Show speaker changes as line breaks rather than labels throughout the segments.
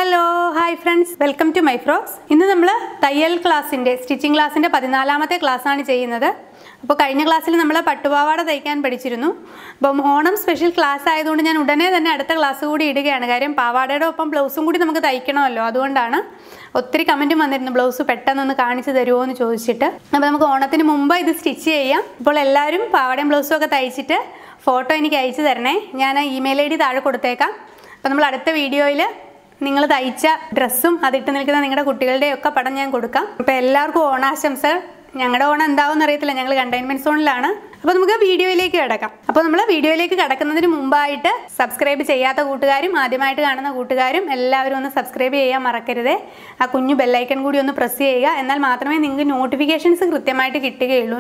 hello hi friends welcome to my frocks ഇന്ന് നമ്മൾ തയ്യൽ ക്ലാസ്സിൻ്റെ സ്റ്റിച്ചിങ് ക്ലാസ്സിൻ്റെ പതിനാലാമത്തെ ക്ലാസ്സാണ് ചെയ്യുന്നത് അപ്പോൾ കഴിഞ്ഞ ക്ലാസ്സിൽ നമ്മൾ പട്ടുപാവാട തയ്ക്കാൻ പഠിച്ചിരുന്നു അപ്പം ഓണം സ്പെഷ്യൽ ക്ലാസ് ആയതുകൊണ്ട് ഞാൻ ഉടനെ തന്നെ അടുത്ത ക്ലാസ് കൂടി ഇടുകയാണ് കാര്യം പാവാടയുടെ ഒപ്പം ബ്ലൗസും കൂടി നമുക്ക് തയ്ക്കണമല്ലോ അതുകൊണ്ടാണ് ഒത്തിരി കമൻറ്റും വന്നിരുന്നു ബ്ലൗസ് പെട്ടെന്നൊന്ന് കാണിച്ചു തരുമോ എന്ന് ചോദിച്ചിട്ട് അപ്പോൾ നമുക്ക് ഓണത്തിന് മുമ്പ് ഇത് സ്റ്റിച്ച് ചെയ്യാം അപ്പോൾ എല്ലാവരും പാവാടയും ബ്ലൗസും ഒക്കെ തയ്ച്ചിട്ട് ഫോട്ടോ എനിക്ക് അയച്ചു തരണേ ഞാൻ ഇമെയിൽ ഐ ഡി താഴെ കൊടുത്തേക്കാം അപ്പോൾ നമ്മൾ അടുത്ത വീഡിയോയിൽ നിങ്ങൾ തയ്ച്ച ഡ്രസ്സും അതിട്ട് നിൽക്കുന്ന നിങ്ങളുടെ കുട്ടികളുടെ ഒക്കെ പടം ഞാൻ കൊടുക്കാം അപ്പോൾ എല്ലാവർക്കും ഓണാശംസകൾ ഞങ്ങളുടെ ഓണം എന്താവും അറിയത്തില്ല ഞങ്ങൾ കണ്ടെയ്ൻമെന്റ് സോണിലാണ് അപ്പോൾ നമുക്ക് വീഡിയോയിലേക്ക് കിടക്കാം അപ്പോൾ നമ്മൾ വീഡിയോയിലേക്ക് കിടക്കുന്നതിന് മുമ്പായിട്ട് സബ്സ്ക്രൈബ് ചെയ്യാത്ത കൂട്ടുകാരും ആദ്യമായിട്ട് കാണുന്ന കൂട്ടുകാരും എല്ലാവരും ഒന്ന് സബ്സ്ക്രൈബ് ചെയ്യാൻ മറക്കരുത് ആ കുഞ്ഞു ബെല്ലൈക്കൺ കൂടി ഒന്ന് പ്രസ് ചെയ്യുക എന്നാൽ മാത്രമേ നിങ്ങൾക്ക് നോട്ടിഫിക്കേഷൻസ് കൃത്യമായിട്ട് കിട്ടുകയുള്ളൂ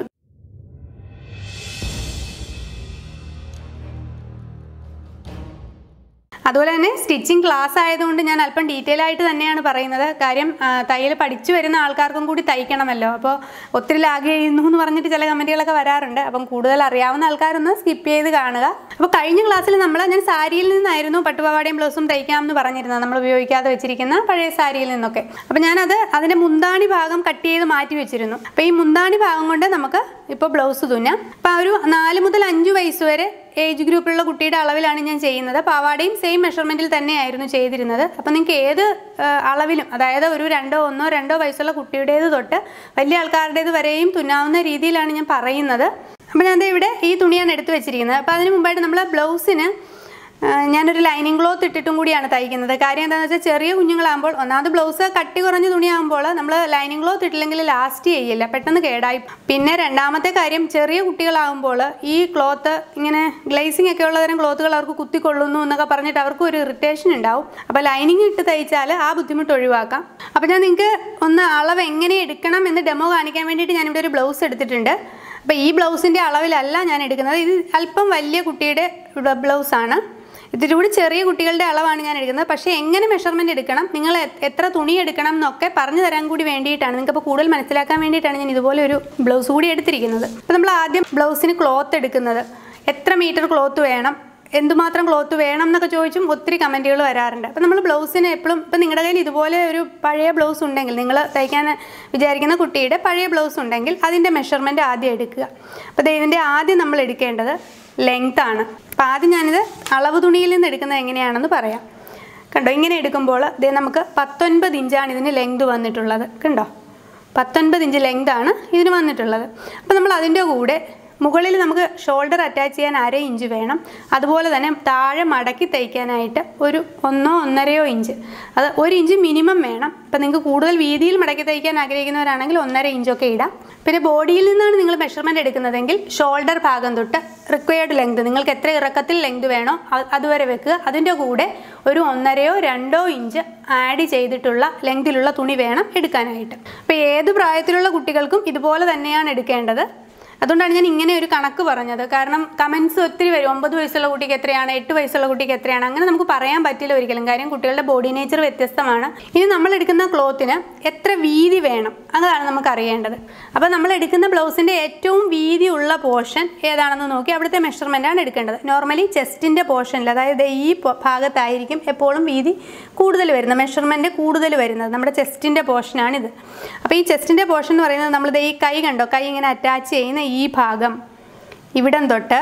അതുപോലെ തന്നെ സ്റ്റിച്ചിങ് ക്ലാസ് ആയതുകൊണ്ട് ഞാൻ അല്പം ഡീറ്റെയിൽ ആയിട്ട് തന്നെയാണ് പറയുന്നത് കാര്യം ആ, തയ്യൽ പഠിച്ചു വരുന്ന ആൾക്കാർക്കും കൂടി തയ്ക്കണമല്ലോ അപ്പോൾ ഒത്തിരി ലാഗ് ചെയ്യുന്നു എന്ന് പറഞ്ഞിട്ട് ചില കമൻറ്റുകളൊക്കെ വരാറുണ്ട് അപ്പം കൂടുതൽ അറിയാവുന്ന ആൾക്കാരൊന്ന് സ്കിപ്പ് ചെയ്ത് കാണുക അപ്പോൾ കഴിഞ്ഞ ക്ലാസ്സിൽ നമ്മൾ ഞാൻ സാരിയിൽ നിന്നായിരുന്നു പട്ടുപാവാടയും ബ്ലൗസും തയ്ക്കാമെന്ന് പറഞ്ഞിരുന്നത് നമ്മൾ ഉപയോഗിക്കാതെ വെച്ചിരിക്കുന്ന പഴയ സാരിയിൽ നിന്നൊക്കെ അപ്പോൾ ഞാനത് അതിൻ്റെ മുന്താണി ഭാഗം കട്ട് ചെയ്ത് മാറ്റി വെച്ചിരുന്നു അപ്പോൾ ഈ മുന്താണി ഭാഗം കൊണ്ട് നമുക്ക് ഇപ്പോൾ ബ്ലൗസ് തുന്നാം അപ്പോൾ ആ ഒരു നാല് മുതൽ അഞ്ച് വയസ്സ് വരെ ഏജ് ഗ്രൂപ്പിലുള്ള കുട്ടിയുടെ അളവിലാണ് ഞാൻ ചെയ്യുന്നത് പാവാടയും സെയിം മെഷർമെൻറ്റിൽ തന്നെയായിരുന്നു ചെയ്തിരുന്നത് അപ്പോൾ നിങ്ങൾക്ക് ഏത് ആ, അളവിലും അതായത് ഒരു രണ്ടോ ഒന്നോ രണ്ടോ വയസ്സുള്ള കുട്ടിയുടേത് തൊട്ട് വലിയ ആൾക്കാരുടേത് വരെയും തുന്നാവുന്ന രീതിയിലാണ് ഞാൻ പറയുന്നത് അപ്പോൾ ഞാൻ ദേ ഇവിടെ ഈ തുണിയാണ് എടുത്തു വെച്ചിരിക്കുന്നത് അപ്പോൾ അതിന് മുമ്പായിട്ട് നമ്മൾ ബ്ലൗസിന് ആ, ഞാനൊരു ലൈനിങ് ക്ലോത്ത് ഇട്ടിട്ടും കൂടിയാണ് തയ്ക്കുന്നത് കാര്യം എന്താണെന്ന് വെച്ചാൽ ചെറിയ കുഞ്ഞുങ്ങളാകുമ്പോൾ ഒന്നാമത് ബ്ലൗസ് കട്ടി കുറഞ്ഞ തുണിയാകുമ്പോൾ നമ്മൾ ലൈനിങ് ക്ലോത്ത് ഇട്ടില്ലെങ്കിൽ ലാസ്റ്റ് ചെയ്യില്ല പെട്ടെന്ന് കേടായി പിന്നെ രണ്ടാമത്തെ കാര്യം ചെറിയ കുട്ടികളാകുമ്പോൾ ഈ ക്ലോത്ത് ഇങ്ങനെ ഗ്ലേസിംഗ് ഒക്കെ ഉള്ള തരം ക്ലോത്തുകൾ അവർക്ക് കുത്തിക്കൊള്ളുന്നു എന്നൊക്കെ പറഞ്ഞിട്ട് അവർക്ക് ഒരു ഇറിറ്റേഷൻ ഉണ്ടാവും അപ്പോൾ ലൈനിങ് ഇട്ട് തയ്ച്ചാൽ ആ ബുദ്ധിമുട്ട് ഒഴിവാക്കാം അപ്പോൾ ഞാൻ നിങ്ങൾക്ക് ഒന്ന് അളവ് എങ്ങനെ എടുക്കണം എന്ന് ഡെമോ കാണിക്കാൻ വേണ്ടിയിട്ട് ഞാനിവിടെ ഒരു ബ്ലൗസ് എടുത്തിട്ടുണ്ട് അപ്പോൾ ഈ ബ്ലൗസിൻ്റെ അളവിലല്ല ഞാൻ എടുക്കുന്നത് ഇത് അല്പം വലിയ കുട്ടിയുടെ ബ്ലൗസാണ് ഇതിൽ കൂടി ചെറിയ കുട്ടികളുടെ അളവാണ് ഞാൻ എടുക്കുന്നത് പക്ഷേ എങ്ങനെ മെഷർമെൻറ്റ് എടുക്കണം നിങ്ങൾ എ- എത്ര തുണി എടുക്കണം എന്നൊക്കെ പറഞ്ഞു തരാൻ കൂടി വേണ്ടിയിട്ടാണ് നിങ്ങൾക്ക് അപ്പോൾ കൂടുതൽ മനസ്സിലാക്കാൻ വേണ്ടിയിട്ടാണ് ഞാൻ ഇതുപോലെ ഒരു ബ്ലൗസ് കൂടി എടുത്തിരിക്കുന്നത് അപ്പോൾ നമ്മൾ ആദ്യം ബ്ലൗസിന് ക്ലോത്ത് എടുക്കുന്നത് എത്ര മീറ്റർ ക്ലോത്ത് വേണം എന്തുമാത്രം ക്ലോത്ത് വേണം എന്നൊക്കെ ചോദിച്ചും ഒത്തിരി കമൻറ്റുകൾ വരാറുണ്ട് അപ്പോൾ നമ്മൾ ബ്ലൗസിന് എപ്പോഴും ഇപ്പം നിങ്ങളുടെ കയ്യിൽ ഇതുപോലെ ഒരു പഴയ ബ്ലൗസ് ഉണ്ടെങ്കിൽ നിങ്ങൾ തയ്ക്കാൻ വിചാരിക്കുന്ന കുട്ടിയുടെ പഴയ ബ്ലൗസ് ഉണ്ടെങ്കിൽ അതിൻ്റെ മെഷർമെൻറ്റ് ആദ്യം എടുക്കുക അപ്പോൾ ദേ ഇതിൻ്റെ ആദ്യം നമ്മൾ എടുക്കേണ്ടത് ലെങ്ത് ആണ് അപ്പോൾ ആദ്യം ഞാനിത് അളവ് തുണിയിൽ നിന്ന് എടുക്കുന്നത് എങ്ങനെയാണെന്ന് പറയാം കണ്ടോ ഇങ്ങനെ എടുക്കുമ്പോൾ ദേ നമുക്ക് പത്തൊൻപത് ഇഞ്ചാണ് ഇതിന് ലെങ്ത് വന്നിട്ടുള്ളത് കണ്ടോ പത്തൊൻപത് ഇഞ്ച് ലെങ്ത് ആണ് ഇതിന് വന്നിട്ടുള്ളത് അപ്പോൾ നമ്മൾ അതിൻ്റെ കൂടെ മുകളിൽ നമുക്ക് ഷോൾഡർ അറ്റാച്ച് ചെയ്യാൻ അര ഇഞ്ച് വേണം അതുപോലെ തന്നെ താഴെ മടക്കി തയ്ക്കാനായിട്ട് ഒരു ഒന്നോ ഒന്നരയോ ഇഞ്ച് അത് ഒരു ഇഞ്ച് മിനിമം വേണം ഇപ്പം നിങ്ങൾക്ക് കൂടുതൽ വീതിയിൽ മടക്കി തയ്ക്കാൻ ആഗ്രഹിക്കുന്നവരാണെങ്കിൽ ഒന്നര ഇഞ്ചൊക്കെ ഇടാം പിന്നെ ബോഡിയിൽ നിന്നാണ് നിങ്ങൾ മെഷർമെൻറ്റ് എടുക്കുന്നതെങ്കിൽ ഷോൾഡർ ഭാഗം തൊട്ട് റിക്വയർഡ് ലെങ്ത് നിങ്ങൾക്ക് എത്ര ഇറക്കത്തിൽ ലെങ്ത് വേണോ അ- അതുവരെ വെക്കുക അതിൻ്റെ കൂടെ ഒരു ഒന്നരയോ രണ്ടോ ഇഞ്ച് ആഡ് ചെയ്തിട്ടുള്ള ലെങ്തിലുള്ള തുണി വേണം എടുക്കാനായിട്ട് അപ്പോൾ ഏത് പ്രായത്തിലുള്ള കുട്ടികൾക്കും ഇതുപോലെ തന്നെയാണ് എടുക്കേണ്ടത് അതുകൊണ്ടാണ് ഞാൻ ഇങ്ങനെ ഒരു കണക്ക് പറഞ്ഞത് കാരണം കമൻസ് ഒത്തിരി വരും ഒമ്പത് വയസ്സുള്ള കുട്ടിക്ക് എത്രയാണ് എട്ട് വയസ്സുള്ള കുട്ടിക്ക് എത്രയാണ് അങ്ങനെ നമുക്ക് പറയാൻ പറ്റില്ല ഒരിക്കലും കാര്യം കുട്ടികളുടെ ബോഡി നേച്ചർ വ്യത്യസ്തമാണ് ഇനി നമ്മൾ എടുക്കുന്ന ക്ലോത്തിന് എത്ര വീതി വേണം അതാണ് നമുക്ക് അറിയേണ്ടത് അപ്പോൾ നമ്മൾ എടുക്കുന്ന ബ്ലൗസിൻ്റെ ഏറ്റവും വീതിയുള്ള പോർഷൻ ഏതാണെന്ന് നോക്കി അവിടുത്തെ മെഷർമെൻ്റ് ആണ് എടുക്കേണ്ടത് നോർമലി ചെസ്റ്റിൻ്റെ പോർഷനിൽ അതായത് ഈ പോ- ഭാഗത്തായിരിക്കും എപ്പോഴും വീതി കൂടുതൽ വരുന്നത് മെഷർമെൻറ്റ് കൂടുതൽ വരുന്നത് നമ്മുടെ ചെസ്റ്റിൻ്റെ പോർഷനാണിത് അപ്പോൾ ഈ ചെസ്റ്റിൻ്റെ പോർഷൻ എന്ന് പറയുന്നത് നമ്മളിത് ഈ കൈ കണ്ടോ കൈ ഇങ്ങനെ അറ്റാച്ച് ചെയ്യുന്ന ഈ ഭാഗം ഇവിടം തൊട്ട്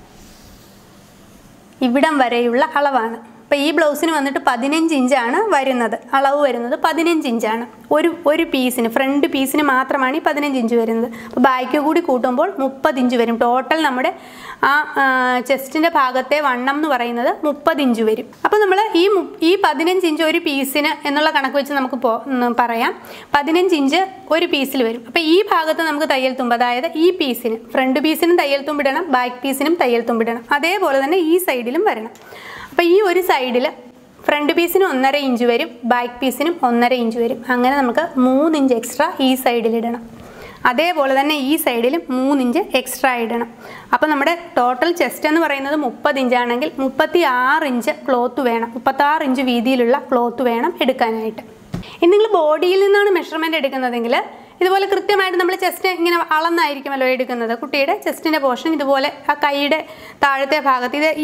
ഇവിടം വരെയുള്ള അളവാണ് അപ്പോൾ ഈ ബ്ലൗസിന് വന്നിട്ട് പതിനഞ്ച് ഇഞ്ചാണ് വരുന്നത് അളവ് വരുന്നത് പതിനഞ്ച് ഇഞ്ചാണ് ഒരു ഒരു പീസിന് ഫ്രണ്ട് പീസിന് മാത്രമാണ് ഈ പതിനഞ്ച് ഇഞ്ച് വരുന്നത് അപ്പോൾ ബാക്ക് കൂടി കൂട്ടുമ്പോൾ മുപ്പത് ഇഞ്ച് വരും ടോട്ടൽ നമ്മുടെ ആ ചെസ്റ്റിൻ്റെ ഭാഗത്തെ വണ്ണം എന്ന് പറയുന്നത് മുപ്പത് ഇഞ്ച് വരും അപ്പോൾ നമ്മൾ ഈ മു- ഈ പതിനഞ്ച് ഇഞ്ച് ഒരു പീസിന് എന്നുള്ള കണക്ക് വെച്ച് നമുക്ക് പോ ഉം, പറയാം പതിനഞ്ച് ഇഞ്ച് ഒരു പീസിൽ വരും അപ്പോൾ ഈ ഭാഗത്ത് നമുക്ക് തയ്യൽ തുമ്പ് അതായത് ഈ പീസിന് ഫ്രണ്ട് പീസിനും തയ്യൽ തുമ്പിടണം ബാക്ക് പീസിനും തയ്യൽ തുമ്പിടണം അതേപോലെ തന്നെ ഈ സൈഡിലും വരണം അപ്പോൾ ഈ ഒരു സൈഡിൽ ഫ്രണ്ട് പീസിന് ഒന്നര ഇഞ്ച് വരും ബാക്ക് പീസിനും ഒന്നര ഇഞ്ച് വരും അങ്ങനെ നമുക്ക് മൂന്ന് ഇഞ്ച് എക്സ്ട്രാ ഈ സൈഡിൽ ഇടണം അതേപോലെ തന്നെ ഈ സൈഡിലും മൂന്ന് ഇഞ്ച് എക്സ്ട്രാ ഇടണം അപ്പോൾ നമ്മുടെ ടോട്ടൽ ചെസ്റ്റ് എന്ന് പറയുന്നത് മുപ്പത് ഇഞ്ചാണെങ്കിൽ മുപ്പത്തി ആറ് ഇഞ്ച് ക്ലോത്ത് വേണം മുപ്പത്താറ് ഇഞ്ച് വീതിയിലുള്ള ക്ലോത്ത് വേണം എടുക്കാനായിട്ട് ഇനി നിങ്ങൾ ബോഡിയിൽ നിന്നാണ് മെഷർമെൻറ്റ് എടുക്കുന്നതെങ്കിൽ ഇതുപോലെ കൃത്യമായിട്ട് നമ്മൾ ചെസ്റ്റ് ഇങ്ങനെ അളന്നായിരിക്കുമല്ലോ എടുക്കുന്നത് കുട്ടിയുടെ ചെസ്റ്റിൻ്റെ പോർഷൻ ഇതുപോലെ ആ കൈയുടെ താഴത്തെ ഭാഗത്ത് ഇത് ഈ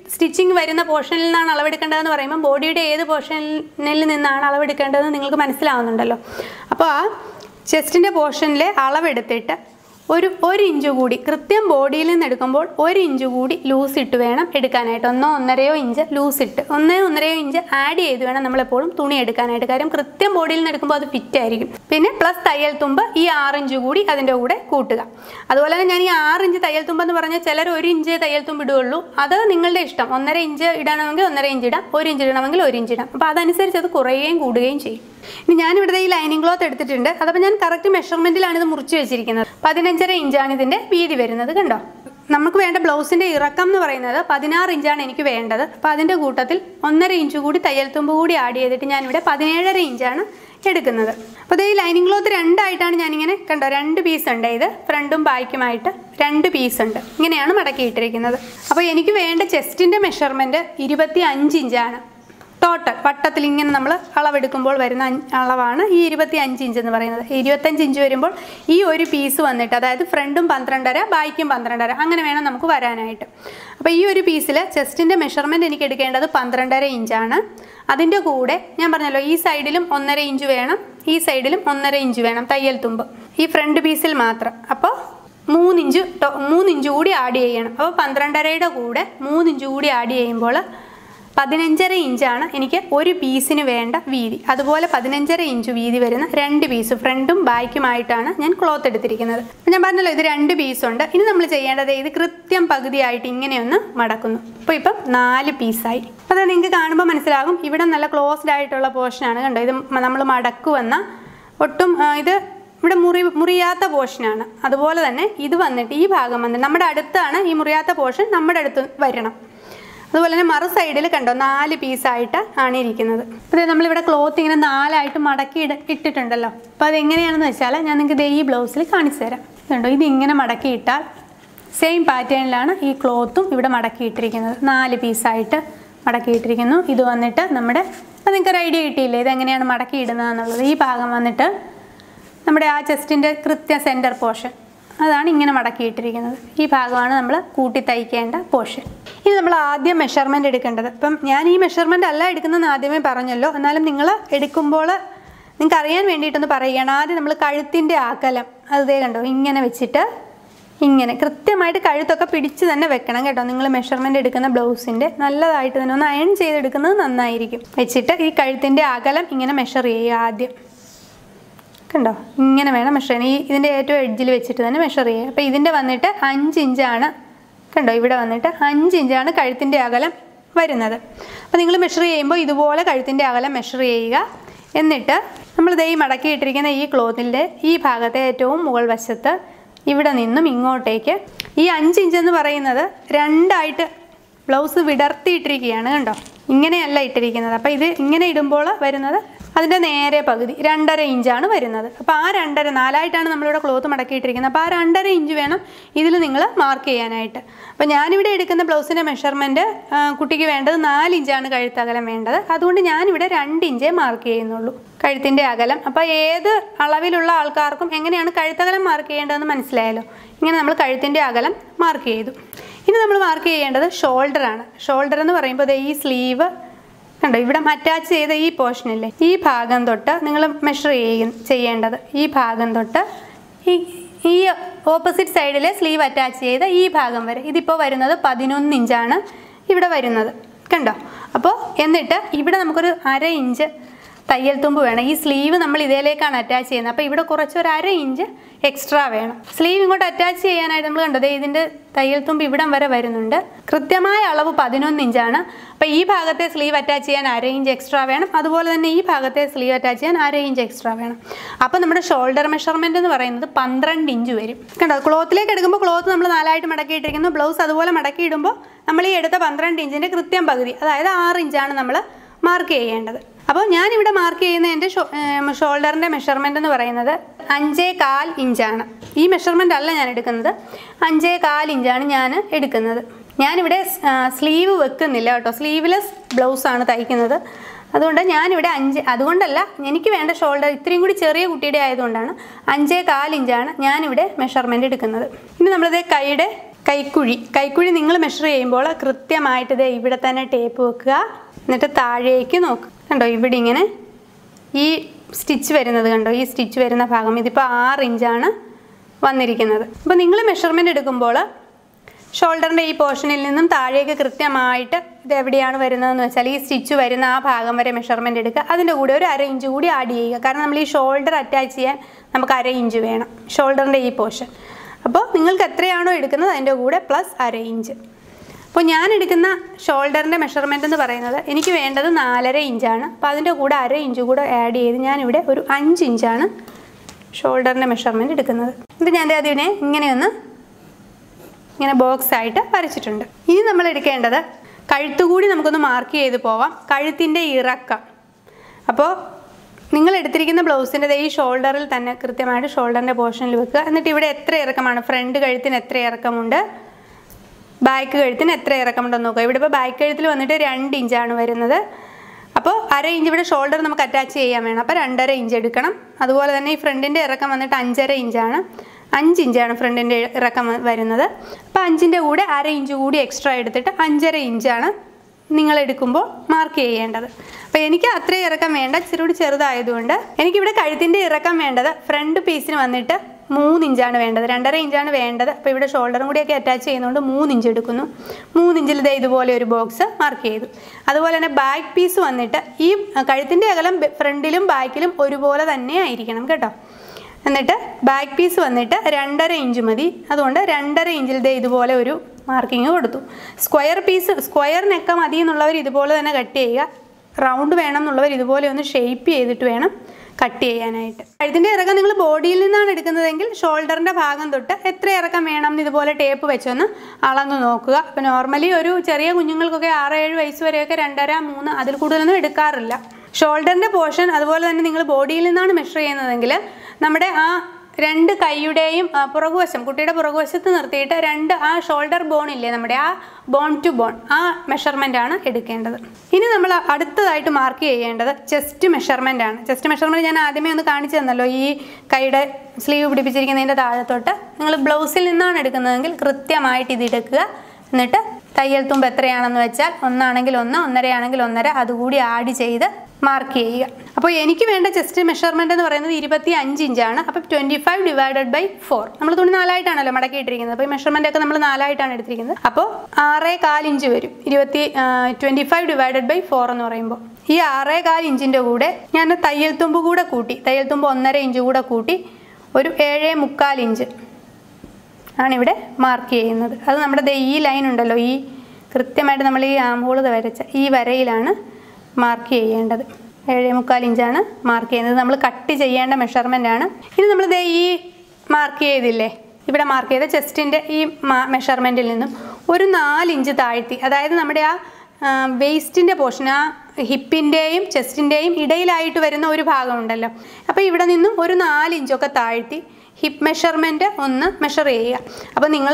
സ്റ്റിച്ചിങ് വരുന്ന പോർഷനിൽ നിന്നാണ് അളവെടുക്കേണ്ടതെന്ന് പറയുമ്പോൾ ബോഡിയുടെ ഏത് പോർഷനിൽ നിന്നാണ് അളവെടുക്കേണ്ടതെന്ന് നിങ്ങൾക്ക് മനസ്സിലാവുന്നുണ്ടല്ലോ അപ്പോൾ ആ ചെസ്റ്റിൻ്റെ പോർഷനിലെ അളവെടുത്തിട്ട് ഒരു ഒരു ഇഞ്ച് കൂടി കൃത്യം ബോഡിയിൽ നിന്ന് എടുക്കുമ്പോൾ ഒരു ഇഞ്ച് കൂടി ലൂസ് ഇട്ട് വേണം എടുക്കാനായിട്ട് ഒന്നോ ഒന്നരയോ ഇഞ്ച് ലൂസ് ഇട്ട് ഒന്നോ ഒന്നരയോ ഇഞ്ച് ആഡ് ചെയ്ത് വേണം നമ്മളെപ്പോഴും തുണി എടുക്കാനായിട്ട് കാര്യം കൃത്യം ബോഡിയിൽ നിന്ന് എടുക്കുമ്പോൾ അത് ഫിറ്റ് ആയിരിക്കും പിന്നെ പ്ലസ് തയ്യൽ തുമ്പ് ഈ ആറ് ഇഞ്ച് കൂടി അതിൻ്റെ കൂടെ കൂട്ടുക അതുപോലെ തന്നെ ഞാൻ ഈ ആറ് ഇഞ്ച് തയ്യൽ തുമ്പ് എന്ന് പറഞ്ഞാൽ ചിലർ ഒരു ഇഞ്ച് തയ്യൽ തുമ്പ് ഇടുകയുള്ളൂ അത് നിങ്ങളുടെ ഇഷ്ടം ഒന്നര ഇഞ്ച് ഇടണമെങ്കിൽ ഒന്നര ഇഞ്ച് ഇടാം ഒരു ഇഞ്ച് ഇടണമെങ്കിൽ ഒരു ഇഞ്ച് ഇടാം അപ്പോൾ അതനുസരിച്ച് അത് കുറയുകയും കൂടുകയും ചെയ്യും ഇനി ഞാനിവിടെ ഈ ലൈനിങ് ക്ലോത്ത് എടുത്തിട്ടുണ്ട് അതപ്പോൾ ഞാൻ കറക്റ്റ് മെഷർമെൻറ്റിലാണ് ഇത് മുറിച്ച് വെച്ചിരിക്കുന്നത് പതിനഞ്ചര ഇഞ്ചാണ് ഇതിൻ്റെ വീതി വരുന്നത് കണ്ടോ നമുക്ക് വേണ്ട ബ്ലൗസിൻ്റെ ഇറക്കം എന്ന് പറയുന്നത് പതിനാറ് ഇഞ്ചാണ് എനിക്ക് വേണ്ടത് അപ്പോൾ അതിൻ്റെ കൂട്ടത്തിൽ ഒന്നര ഇഞ്ച് കൂടി തയ്യൽ തുമ്പ് കൂടി ആഡ് ചെയ്തിട്ട് ഞാനിവിടെ പതിനേഴര ഇഞ്ചാണ് എടുക്കുന്നത് അപ്പോൾ ഈ ലൈനിങ് ക്ലോത്ത് രണ്ടായിട്ടാണ് ഞാനിങ്ങനെ കണ്ടോ രണ്ട് പീസ് ഉണ്ട് ഇത് ഫ്രണ്ടും ബായ്ക്കുമായിട്ട് രണ്ട് പീസ് ഉണ്ട് ഇങ്ങനെയാണ് മടക്കിയിട്ടിരിക്കുന്നത് അപ്പോൾ എനിക്ക് വേണ്ട ചെസ്റ്റിൻ്റെ മെഷർമെൻറ്റ് ഇരുപത്തി അഞ്ച് ഇഞ്ചാണ് ടോട്ടൽ വട്ടത്തിൽ ഇങ്ങനെ നമ്മൾ അളവെടുക്കുമ്പോൾ വരുന്ന അഞ്ച് അളവാണ് ഈ ഇരുപത്തി അഞ്ച് ഇഞ്ച് എന്ന് പറയുന്നത് ഇരുപത്തഞ്ച് ഇഞ്ച് വരുമ്പോൾ ഈ ഒരു പീസ് വന്നിട്ട് അതായത് ഫ്രണ്ടും പന്ത്രണ്ടര ബായ്ക്കും പന്ത്രണ്ടര അങ്ങനെ വേണം നമുക്ക് വരാനായിട്ട് അപ്പോൾ ഈ ഒരു പീസിൽ ചെസ്റ്റിൻ്റെ മെഷർമെൻറ്റ് എനിക്ക് എടുക്കേണ്ടത് പന്ത്രണ്ടര ഇഞ്ചാണ് അതിൻ്റെ കൂടെ ഞാൻ പറഞ്ഞല്ലോ ഈ സൈഡിലും ഒന്നര ഇഞ്ച് വേണം ഈ സൈഡിലും ഒന്നര ഇഞ്ച് വേണം തയ്യൽ തുമ്പ് ഈ ഫ്രണ്ട് പീസിൽ മാത്രം അപ്പോൾ മൂന്നിഞ്ച് ടോ മൂന്നിഞ്ച് കൂടി ആഡ് ചെയ്യണം അപ്പോൾ പന്ത്രണ്ടരയുടെ കൂടെ മൂന്നിഞ്ച് കൂടി ആഡ് ചെയ്യുമ്പോൾ പതിനഞ്ചര ഇഞ്ചാണ് എനിക്ക് ഒരു പീസിന് വേണ്ട വീതി അതുപോലെ പതിനഞ്ചര ഇഞ്ച് വീതി വരുന്ന രണ്ട് പീസ് ഫ്രണ്ടും ബാക്കുമായിട്ടാണ് ഞാൻ ക്ലോത്ത് എടുത്തിരിക്കുന്നത് അപ്പോൾ ഞാൻ പറഞ്ഞല്ലോ ഇത് രണ്ട് പീസുണ്ട് ഇനി നമ്മൾ ചെയ്യേണ്ടത് ഇത് കൃത്യം പകുതിയായിട്ട് ഇങ്ങനെയൊന്ന് മടക്കുന്നു അപ്പോൾ ഇപ്പം നാല് പീസായി അത് നിങ്ങൾക്ക് കാണുമ്പോൾ മനസ്സിലാകും ഇവിടെ നല്ല ക്ലോസ്ഡ് ആയിട്ടുള്ള പോർഷനാണ് കണ്ടോ ഇത് നമ്മൾ മടക്കുവന്ന ഒട്ടും ആ, ഇത് ഇവിടെ മുറി മുറിയാത്ത പോർഷനാണ് അതുപോലെ തന്നെ ഇത് വന്നിട്ട് ഈ ഭാഗം വന്നിട്ട് നമ്മുടെ അടുത്താണ് ഈ മുറിയാത്ത പോർഷൻ നമ്മുടെ അടുത്ത് വരണം അതുപോലെ തന്നെ മറു സൈഡിൽ കണ്ടോ നാല് പീസായിട്ട് ആണ് ഇരിക്കുന്നത് അപ്പോൾ ഇത് നമ്മളിവിടെ ക്ലോത്ത് ഇങ്ങനെ നാലായിട്ട് മടക്കി ഇട ഇട്ടിട്ടുണ്ടല്ലോ അപ്പോൾ അതെങ്ങനെയാണെന്ന് വെച്ചാൽ ഞാൻ നിങ്ങൾക്ക് ദേ ഈ ബ്ലൗസിൽ കാണിച്ചു തരാം കണ്ടോ ഇത് ഇങ്ങനെ മടക്കി ഇട്ടാൽ സെയിം പാറ്റേണിലാണ് ഈ ക്ലോത്തും ഇവിടെ മടക്കിയിട്ടിരിക്കുന്നത് നാല് പീസായിട്ട് മടക്കിയിട്ടിരിക്കുന്നു ഇത് വന്നിട്ട് നമ്മുടെ അപ്പോൾ നിങ്ങൾക്ക് ഒരു ഐഡിയ കിട്ടിയില്ലേ ഇത് എങ്ങനെയാണ് മടക്കി ഇടുന്നതെന്നുള്ളത് ഈ ഭാഗം വന്നിട്ട് നമ്മുടെ ആ ചെസ്റ്റിൻ്റെ കൃത്യ സെൻറ്റർ പോർഷൻ അതാണ് ഇങ്ങനെ മടക്കിയിട്ടിരിക്കുന്നത് ഈ ഭാഗമാണ് നമ്മൾ കൂട്ടി തയ്ക്കേണ്ട പോർഷൻ ഇനി നമ്മൾ ആദ്യം മെഷർമെൻറ്റ് എടുക്കേണ്ടത് ഇപ്പം ഞാൻ ഈ മെഷർമെൻ്റ് അല്ല എടുക്കുന്നതെന്ന് ആദ്യമേ പറഞ്ഞല്ലോ എന്നാലും നിങ്ങൾ എടുക്കുമ്പോൾ നിങ്ങൾക്ക് അറിയാൻ വേണ്ടിയിട്ടൊന്ന് പറയുകയാണ് ആദ്യം നമ്മൾ കഴുത്തിൻ്റെ അകലം അത് ദേ കണ്ടോ ഇങ്ങനെ വെച്ചിട്ട് ഇങ്ങനെ കൃത്യമായിട്ട് കഴുത്തൊക്കെ പിടിച്ച് തന്നെ വെക്കണം കേട്ടോ നിങ്ങൾ മെഷർമെൻറ്റ് എടുക്കുന്ന ബ്ലൗസിൻ്റെ നല്ലതായിട്ട് തന്നെ ഒന്ന് അയൺ ചെയ്തെടുക്കുന്നത് നന്നായിരിക്കും വെച്ചിട്ട് ഈ കഴുത്തിൻ്റെ അകലം ഇങ്ങനെ മെഷർ ചെയ്യുക ആദ്യം കണ്ടോ ഇങ്ങനെ വേണം മെഷർ ചെയ്യാൻ ഈ ഇതിൻ്റെ ഏറ്റവും എഡ്ജിൽ വെച്ചിട്ട് തന്നെ മെഷർ ചെയ്യുക അപ്പോൾ ഇതിൻ്റെ വന്നിട്ട് അഞ്ച് ഇഞ്ചാണ് കണ്ടോ ഇവിടെ വന്നിട്ട് അഞ്ച് ഇഞ്ചാണ് കഴുത്തിൻ്റെ അകലം വരുന്നത് അപ്പോൾ നിങ്ങൾ മെഷർ ചെയ്യുമ്പോൾ ഇതുപോലെ കഴുത്തിൻ്റെ അകലം മെഷർ ചെയ്യുക എന്നിട്ട് നമ്മൾ ദേ ഈ മടക്കിയിട്ടിരിക്കുന്ന ഈ ക്ലോത്തിൻ്റെ ഈ ഭാഗത്തെ ഏറ്റവും മുകൾ വശത്ത് ഇവിടെ നിന്നും ഇങ്ങോട്ടേക്ക് ഈ അഞ്ച് ഇഞ്ച് എന്ന് പറയുന്നത് രണ്ടായിട്ട് ബ്ലൗസ് വിടർത്തിയിട്ടിരിക്കുകയാണ് കണ്ടോ ഇങ്ങനെയല്ല ഇട്ടിരിക്കുന്നത് അപ്പോൾ ഇത് ഇങ്ങനെ ഇടുമ്പോൾ വരുന്നത് അതിൻ്റെ നേരെ പകുതി രണ്ടര ഇഞ്ചാണ് വരുന്നത് അപ്പോൾ ആ രണ്ടര നാലായിട്ടാണ് നമ്മളിവിടെ ക്ലോത്ത് മടക്കിയിട്ടിരിക്കുന്നത് അപ്പോൾ ആ രണ്ടര ഇഞ്ച് വേണം ഇതിൽ നിങ്ങൾ മാർക്ക് ചെയ്യാനായിട്ട് അപ്പോൾ ഞാനിവിടെ എടുക്കുന്ന ബ്ലൗസിൻ്റെ മെഷർമെൻറ്റ് കുട്ടിക്ക് വേണ്ടത് നാല് ഇഞ്ചാണ് കഴുത്തകലം വേണ്ടത് അതുകൊണ്ട് ഞാനിവിടെ രണ്ട് ഇഞ്ചേ മാർക്ക് ചെയ്യുന്നുള്ളൂ കഴുത്തിൻ്റെ അകലം അപ്പോൾ ഏത് അളവിലുള്ള ആൾക്കാർക്കും എങ്ങനെയാണ് കഴുത്തകലം മാർക്ക് ചെയ്യേണ്ടതെന്ന് മനസ്സിലായല്ലോ ഇങ്ങനെ നമ്മൾ കഴുത്തിൻ്റെ അകലം മാർക്ക് ചെയ്തു ഇനി നമ്മൾ മാർക്ക് ചെയ്യേണ്ടത് ഷോൾഡറാണ് ഷോൾഡർ എന്ന് പറയുമ്പോൾ ദേ ഈ സ്ലീവ് കണ്ടോ ഇവിടെ അറ്റാച്ച് ചെയ്ത ഈ പോർഷനില്ലേ ഈ ഭാഗം തൊട്ട് നിങ്ങൾ മെഷർ ചെയ്യും ചെയ്യേണ്ടത് ഈ ഭാഗം തൊട്ട് ഈ ഈ ഓപ്പോസിറ്റ് സൈഡിലെ സ്ലീവ് അറ്റാച്ച് ചെയ്ത ഈ ഭാഗം വരെ ഇതിപ്പോൾ വരുന്നത് പതിനൊന്ന് ഇഞ്ചാണ് ഇവിടെ വരുന്നത് കണ്ടോ അപ്പോൾ എന്നിട്ട് ഇവിടെ നമുക്കൊരു അര ഇഞ്ച് തയ്യൽ തുമ്പ് വേണം ഈ സ്ലീവ് നമ്മൾ ഇതിലേക്കാണ് അറ്റാച്ച് ചെയ്യുന്നത് അപ്പോൾ ഇവിടെ കുറച്ച് ഒരു അര ഇഞ്ച് എക്സ്ട്രാ വേണം സ്ലീവ് ഇങ്ങോട്ട് അറ്റാച്ച് ചെയ്യാനായിട്ട് നമ്മൾ കണ്ടത് ഇതിൻ്റെ തയ്യൽ തുമ്പ് ഇവിടം വരെ വരുന്നുണ്ട് കൃത്യമായ അളവ് പതിനൊന്ന് ഇഞ്ചാണ് അപ്പോൾ ഈ ഭാഗത്തെ സ്ലീവ് അറ്റാച്ച് ചെയ്യാൻ അര ഇഞ്ച് എക്സ്ട്രാ വേണം അതുപോലെ തന്നെ ഈ ഭാഗത്തെ സ്ലീവ് അറ്റാച്ച് ചെയ്യാൻ അര ഇഞ്ച് എക്സ്ട്രാ വേണം അപ്പോൾ നമ്മുടെ ഷോൾഡർ മെഷർമെൻറ്റ് എന്ന് പറയുന്നത് പന്ത്രണ്ട് ഇഞ്ച് വരും കണ്ടോ ക്ലോത്തിലേക്ക് എടുക്കുമ്പോൾ ക്ലോത്ത് നമ്മൾ നാലായിട്ട് മടക്കിയിട്ടിരിക്കുന്നു ബ്ലൗസ് അതുപോലെ മടക്കി ഇടുമ്പോൾ നമ്മൾ ഈ എടുത്ത പന്ത്രണ്ട് ഇഞ്ചിൻ്റെ കൃത്യം പകുതി അതായത് ആറ് ഇഞ്ചാണ് നമ്മൾ മാർക്ക് ചെയ്യേണ്ടത് അപ്പോൾ ഞാനിവിടെ മാർക്ക് ചെയ്യുന്ന എൻ്റെ ഷോൾഡറിൻ്റെ മെഷർമെൻ്റ് എന്ന് പറയുന്നത് അഞ്ചേ കാൽ ഇഞ്ചാണ് ഈ മെഷർമെൻ്റ് അല്ല ഞാൻ എടുക്കുന്നത് അഞ്ചേ കാൽ ഇഞ്ചാണ് ഞാൻ എടുക്കുന്നത് ഞാനിവിടെ സ്ലീവ് വെക്കുന്നില്ല കേട്ടോ സ്ലീവ്ലെസ് ബ്ലൗസാണ് തയ്ക്കുന്നത് അതുകൊണ്ട് ഞാനിവിടെ അഞ്ച് അതുകൊണ്ടല്ല എനിക്ക് വേണ്ട ഷോൾഡർ ഇത്രയും കൂടി ചെറിയ കുട്ടിയുടെ ആയതുകൊണ്ടാണ് അഞ്ചേ കാൽ ഇഞ്ചാണ് ഞാനിവിടെ മെഷർമെൻറ്റ് എടുക്കുന്നത് ഇനി നമ്മളിത് കൈയുടെ കൈക്കുഴി കൈക്കുഴി നിങ്ങൾ മെഷർ ചെയ്യുമ്പോൾ കൃത്യമായിട്ട് ഇത് ഇവിടെ തന്നെ ടേപ്പ് വെക്കുക എന്നിട്ട് താഴേക്ക് നോക്കുക കണ്ടോ ഇവിടെ ഇങ്ങനെ ഈ സ്റ്റിച്ച് വരുന്നത് കണ്ടോ ഈ സ്റ്റിച്ച് വരുന്ന ഭാഗം ഇതിപ്പോൾ ആറ് ഇഞ്ചാണ് വന്നിരിക്കുന്നത് അപ്പോൾ നിങ്ങൾ മെഷർമെൻറ്റ് എടുക്കുമ്പോൾ ഷോൾഡറിൻ്റെ ഈ പോർഷനിൽ നിന്നും താഴേക്ക് കൃത്യമായിട്ട് ഇത് എവിടെയാണ് വരുന്നതെന്ന് വെച്ചാൽ ഈ സ്റ്റിച്ച് വരുന്ന ആ ഭാഗം വരെ മെഷർമെൻറ്റ് എടുക്കുക അതിൻ്റെ കൂടെ ഒരു അര ഇഞ്ച് കൂടി ആഡ് ചെയ്യുക കാരണം നമ്മൾ ഈ ഷോൾഡർ അറ്റാച്ച് ചെയ്യാൻ നമുക്ക് അര ഇഞ്ച് വേണം ഷോൾഡറിൻ്റെ ഈ പോർഷൻ അപ്പോൾ നിങ്ങൾക്ക് എത്രയാണോ എടുക്കുന്നത് അതിൻ്റെ കൂടെ പ്ലസ് അര ഇഞ്ച് അപ്പോൾ ഞാൻ എടുക്കുന്ന ഷോൾഡറിൻ്റെ മെഷർമെൻ്റ് എന്ന് പറയുന്നത് എനിക്ക് വേണ്ടത് നാലര ഇഞ്ചാണ് അപ്പോൾ അതിൻ്റെ കൂടെ അര ഇഞ്ച് കൂടെ ആഡ് ചെയ്ത് ഞാനിവിടെ ഒരു അഞ്ച് ഇഞ്ചാണ് ഷോൾഡറിൻ്റെ മെഷർമെൻറ്റ് എടുക്കുന്നത് ഇത് ഞാൻ ദേ അതിനെ ഇങ്ങനെയൊന്ന് ഇങ്ങനെ ബോക്സ് ആയിട്ട് വരച്ചിട്ടുണ്ട് ഇനി നമ്മൾ എടുക്കേണ്ടത് കഴുത്തുകൂടി നമുക്കൊന്ന് മാർക്ക് ചെയ്ത് പോവാം കഴുത്തിൻ്റെ ഇറക്കം അപ്പോൾ നിങ്ങൾ എടുത്തിരിക്കുന്ന ബ്ലൗസിൻ്റെ ഈ ഷോൾഡറിൽ തന്നെ കൃത്യമായിട്ട് ഷോൾഡറിൻ്റെ പോർഷനിൽ വെക്കുക എന്നിട്ട് ഇവിടെ എത്ര ഇറക്കമാണ് ഫ്രണ്ട് കഴുത്തിന് എത്ര ഇറക്കമുണ്ട് ബാക്ക് കഴുത്തിന് എത്ര ഇറക്കമുണ്ടെന്ന് നോക്കുക ഇവിടെ ഇപ്പോൾ ബാക്ക് കഴുത്തിൽ വന്നിട്ട് രണ്ട് ഇഞ്ചാണ് വരുന്നത് അപ്പോൾ അര ഇഞ്ച് ഇവിടെ ഷോൾഡർ നമുക്ക് അറ്റാച്ച് ചെയ്യാൻ വേണം അപ്പോൾ രണ്ടര ഇഞ്ച് എടുക്കണം അതുപോലെ തന്നെ ഈ ഫ്രണ്ടിൻ്റെ ഇറക്കം വന്നിട്ട് അഞ്ചര ഇഞ്ചാണ് അഞ്ച് ഇഞ്ചാണ് ഫ്രണ്ടിൻ്റെ ഇറക്കം വ- വരുന്നത് അപ്പോൾ അഞ്ചിൻ്റെ കൂടെ അര ഇഞ്ച് കൂടി എക്സ്ട്രാ എടുത്തിട്ട് അഞ്ചര ഇഞ്ചാണ് നിങ്ങൾ എടുക്കുമ്പോൾ മാർക്ക് ചെയ്യേണ്ടത് അപ്പോൾ എനിക്ക് അത്രയും ഇറക്കം വേണ്ട ഇച്ചിരി കൂടി ചെറുതായതുകൊണ്ട് എനിക്കിവിടെ കഴുത്തിൻ്റെ ഇറക്കം വേണ്ടത് ഫ്രണ്ട് പീസിന് വന്നിട്ട് മൂന്ന് ഇഞ്ചാണ് വേണ്ടത് രണ്ടര ഇഞ്ചാണ് വേണ്ടത് അപ്പോൾ ഇവിടെ ഷോൾഡറും കൂടിയൊക്കെ അറ്റാച്ച് ചെയ്യുന്നതുകൊണ്ട് മൂന്ന് ഇഞ്ച് എടുക്കുന്നു മൂന്ന് ഇഞ്ചിൽ ഇതേ ഇതുപോലെ ഒരു ബോക്സ് മാർക്ക് ചെയ്തു അതുപോലെ തന്നെ ബാക്ക് പീസ് വന്നിട്ട് ഈ കഴുത്തിൻ്റെ അകലം ഫ്രണ്ടിലും ബാക്കിലും ഒരുപോലെ തന്നെ ആയിരിക്കണം കേട്ടോ എന്നിട്ട് ബാക്ക് പീസ് വന്നിട്ട് രണ്ടര ഇഞ്ച് മതി അതുകൊണ്ട് രണ്ടര ഇഞ്ചിൽ ദേ ഇതുപോലെ ഒരു മാർക്കിങ് കൊടുത്തു സ്ക്വയർ പീസ് സ്ക്വയർ നെക്ക മതി എന്നുള്ളവർ ഇതുപോലെ തന്നെ കട്ട് ചെയ്യുക റൗണ്ട് വേണം എന്നുള്ളവർ ഇതുപോലെ ഒന്ന് ഷേപ്പ് ചെയ്തിട്ട് വേണം കട്ട് ചെയ്യാനായിട്ട് കഴുത്തിൻ്റെ ഇറക്കം നിങ്ങൾ ബോഡിയിൽ നിന്നാണ് എടുക്കുന്നതെങ്കിൽ ഷോൾഡറിൻ്റെ ഭാഗം തൊട്ട് എത്ര ഇറക്കം വേണം എന്ന് ഇതുപോലെ ടേപ്പ് വെച്ചൊന്ന് അളന്ന് നോക്കുക അപ്പോൾ നോർമലി ഒരു ചെറിയ കുഞ്ഞുങ്ങൾക്കൊക്കെ ആറ് ഏഴ് വയസ്സ് വരെയൊക്കെ രണ്ടര മൂന്ന് അതിൽ കൂടുതലൊന്നും എടുക്കാറില്ല ഷോൾഡറിൻ്റെ പോർഷൻ അതുപോലെ തന്നെ നിങ്ങൾ ബോഡിയിൽ നിന്നാണ് മെഷർ ചെയ്യുന്നതെങ്കിൽ നമ്മുടെ ആ രണ്ട് കൈയുടെയും ആ, പുറകുവശം കുട്ടിയുടെ പുറകുവശത്ത് നിർത്തിയിട്ട് രണ്ട് ആ ഷോൾഡർ ബോൺ ഇല്ലേ നമ്മുടെ ആ ബോൺ ടു ബോൺ ആ മെഷർമെൻ്റ് ആണ് എടുക്കേണ്ടത് ഇനി നമ്മൾ അടുത്തതായിട്ട് മാർക്ക് ചെയ്യേണ്ടത് ചെസ്റ്റ് മെഷർമെൻ്റ് ആണ് ചെസ്റ്റ് മെഷർമെൻറ്റ് ഞാൻ ആദ്യമേ ഒന്ന് കാണിച്ചു തന്നല്ലോ ഈ കൈയുടെ സ്ലീവ് പിടിപ്പിച്ചിരിക്കുന്നതിൻ്റെ താഴത്തോട്ട് നിങ്ങൾ ബ്ലൗസിൽ നിന്നാണ് എടുക്കുന്നതെങ്കിൽ കൃത്യമായിട്ട് ഇത് എടുക്കുക എന്നിട്ട് തയ്യൽ തുമ്പ് എത്രയാണെന്ന് വെച്ചാൽ ഒന്നാണെങ്കിൽ ഒന്ന് ഒന്നരയാണെങ്കിൽ ഒന്നര അതുകൂടി ആഡ് ചെയ്ത് മാർക്ക് ചെയ്യുക അപ്പോൾ എനിക്ക് വേണ്ട ചെസ്റ്റ് മെഷർമെൻ്റ് എന്ന് പറയുന്നത് ഇരുപത്തി അഞ്ച് ഇഞ്ചാണ് അപ്പോൾ twenty five divided by four നമ്മൾ തുണി നാലായിട്ടാണല്ലോ മടക്കിയിട്ടിരിക്കുന്നത് അപ്പോൾ ഈ മെഷർമെൻ്റ് ഒക്കെ നമ്മൾ നാലായിട്ടാണ് എടുത്തിരിക്കുന്നത് അപ്പോൾ ആറേ കാൽ ഇഞ്ച് വരും ഇരുപത്തി twenty five divided by four എന്ന് പറയുമ്പോൾ ഈ ആറേ കാൽ ഇഞ്ചിൻ്റെ കൂടെ ഞാൻ തയ്യൽ തുമ്പ് കൂടെ കൂട്ടി തയ്യൽ തുമ്പ് ഒന്നര ഇഞ്ച് കൂടെ കൂട്ടി ഒരു ഏഴേ മുക്കാൽ ഇഞ്ച് ആണ് ഇവിടെ മാർക്ക് ചെയ്യുന്നത് അത് നമ്മുടെ ദേ ഈ ലൈൻ ഉണ്ടല്ലോ ഈ കൃത്യമായിട്ട് നമ്മൾ ഈ ആംഹോൾ വരച്ച ഈ വരയിലാണ് മാർക്ക് ചെയ്യേണ്ടത് ഏഴേ മുക്കാൽ ഇഞ്ചാണ് മാർക്ക് ചെയ്യുന്നത് നമ്മൾ കട്ട് ചെയ്യേണ്ട മെഷർമെൻ്റ് ആണ് ഇനി നമ്മൾ ദേ ഈ മാർക്ക് ചെയ്തില്ലേ ഇവിടെ മാർക്ക് ചെയ്ത ചെസ്റ്റിൻ്റെ ഈ മെഷർമെൻറ്റിൽ നിന്നും ഒരു നാലിഞ്ച് താഴ്ത്തി അതായത് നമ്മുടെ ആ വേസ്റ്റിൻ്റെ പോർഷൻ ആ ഹിപ്പിൻ്റെയും ചെസ്റ്റിൻ്റെയും ഇടയിലായിട്ട് വരുന്ന ഒരു ഭാഗമുണ്ടല്ലോ അപ്പോൾ ഇവിടെ നിന്നും ഒരു നാലിഞ്ചൊക്കെ താഴ്ത്തി ഹിപ്പ് മെഷർമെൻറ്റ് ഒന്ന് മെഷർ ചെയ്യുക അപ്പോൾ നിങ്ങൾ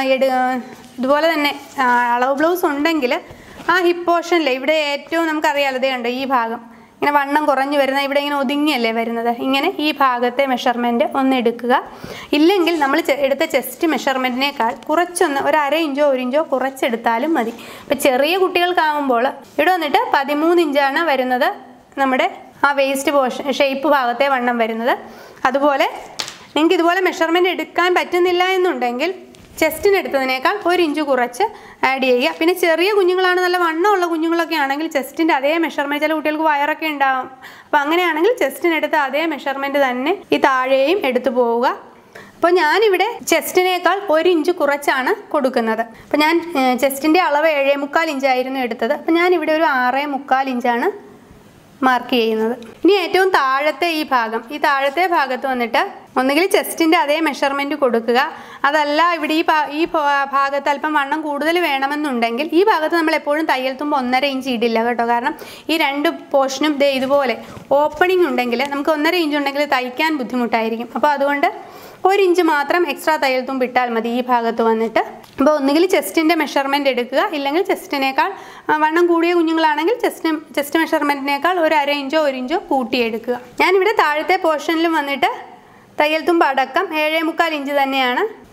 ഇതുപോലെ തന്നെ ആ, അളവ് ബ്ലൗസ് ഉണ്ടെങ്കിൽ ആ ഹിപ്പ് പോർഷനിലെ ഇവിടെ ഏറ്റവും നമുക്കറിയാലോ ഇതേ കണ്ടോ ഈ ഭാഗം ഇങ്ങനെ വണ്ണം കുറഞ്ഞു വരുന്ന ഇവിടെ ഇങ്ങനെ ഒതുങ്ങിയല്ലേ വരുന്നത് ഇങ്ങനെ ഈ ഭാഗത്തെ മെഷർമെൻറ്റ് ഒന്ന് എടുക്കുക ഇല്ലെങ്കിൽ നമ്മൾ ചെ- എടുത്ത ചെസ്റ്റ് മെഷർമെൻറ്റിനേക്കാൾ കുറച്ചൊന്ന് ഒരു അര ഇഞ്ചോ ഒരു ഇഞ്ചോ കുറച്ചെടുത്താലും മതി ഇപ്പം ചെറിയ കുട്ടികൾക്കാകുമ്പോൾ ഇവിടെ വന്നിട്ട് പതിമൂന്ന് ഇഞ്ചാണ് വരുന്നത് നമ്മുടെ ആ വേസ്റ്റ് പോർഷൻ ഷേപ്പ് ഭാഗത്തെ വണ്ണം വരുന്നത് അതുപോലെ നിങ്ങൾക്ക് ഇതുപോലെ മെഷർമെൻറ്റ് എടുക്കാൻ പറ്റുന്നില്ല എന്നുണ്ടെങ്കിൽ ചെസ്റ്റിന് എടുത്തതിനേക്കാൾ ഒരു ഇഞ്ച് കുറച്ച് ആഡ് ചെയ്യുക പിന്നെ ചെറിയ കുഞ്ഞുങ്ങളാണ് നല്ല വണ്ണമുള്ള കുഞ്ഞുങ്ങളൊക്കെ ആണെങ്കിൽ ചെസ്റ്റിൻ്റെ അതേ മെഷർമെൻറ്റ് ചില കുട്ടികൾക്ക് വയറൊക്കെ ഉണ്ടാവും അപ്പോൾ അങ്ങനെയാണെങ്കിൽ ചെസ്റ്റിനെടുത്ത അതേ മെഷർമെൻറ്റ് തന്നെ ഈ താഴെയും എടുത്തു പോവുക അപ്പോൾ ഞാനിവിടെ ചെസ്റ്റിനേക്കാൾ ഒരു ഇഞ്ച് കുറച്ചാണ് കൊടുക്കുന്നത് അപ്പോൾ ഞാൻ ചെസ്റ്റിൻ്റെ അളവ് ഏഴേ മുക്കാൽ ഇഞ്ചായിരുന്നു എടുത്തത് അപ്പോൾ ഞാനിവിടെ ഒരു ആറേ മുക്കാൽ ഇഞ്ചാണ് മാർക്ക് ചെയ്യുന്നത് ഇനി ഏറ്റവും താഴത്തെ ഈ ഭാഗം ഈ താഴത്തെ ഭാഗത്ത് വന്നിട്ട് ഒന്നുകിൽ ചെസ്റ്റിൻ്റെ അതേ മെഷർമെൻറ്റ് കൊടുക്കുക അതല്ല ഇവിടെ ഈ ഭാ- ഈ ഭാ- ഭാഗത്ത് അല്പം വണ്ണം കൂടുതൽ വേണമെന്നുണ്ടെങ്കിൽ ഈ ഭാഗത്ത് നമ്മൾ എപ്പോഴും തയ്യൽ തുമ്പ് ഒന്നര ഇഞ്ച് ഇടില്ല കേട്ടോ കാരണം ഈ രണ്ട് പോർഷനും ദേ ഇതുപോലെ ഓപ്പണിംഗ് ഉണ്ടെങ്കിൽ നമുക്ക് ഒന്നര ഇഞ്ച് ഉണ്ടെങ്കിൽ തയ്ക്കാൻ ബുദ്ധിമുട്ടായിരിക്കും അപ്പോൾ അതുകൊണ്ട് ഒരു ഇഞ്ച് മാത്രം എക്സ്ട്രാ തയ്യൽ തുമ്പ് ഇട്ടാൽ മതി ഈ ഭാഗത്ത് വന്നിട്ട് അപ്പോൾ ഒന്നുകിൽ ചെസ്റ്റിൻ്റെ മെഷർമെൻറ്റ് എടുക്കുക ഇല്ലെങ്കിൽ ചെസ്റ്റിനേക്കാൾ ആ, വണ്ണം കൂടിയ കുഞ്ഞുങ്ങളാണെങ്കിൽ ചെസ്റ്റ് ചെസ്റ്റ് മെഷർമെൻറ്റിനേക്കാൾ ഒരു അര ഇഞ്ചോ ഒരു ഇഞ്ചോ കൂട്ടിയെടുക്കുക ഞാനിവിടെ താഴത്തെ പോർഷനിലും വന്നിട്ട് തയ്യൽ തുമ്പ് അടക്കം ഏഴേ മുക്കാൽ ഇഞ്ച് തന്നെയാണ്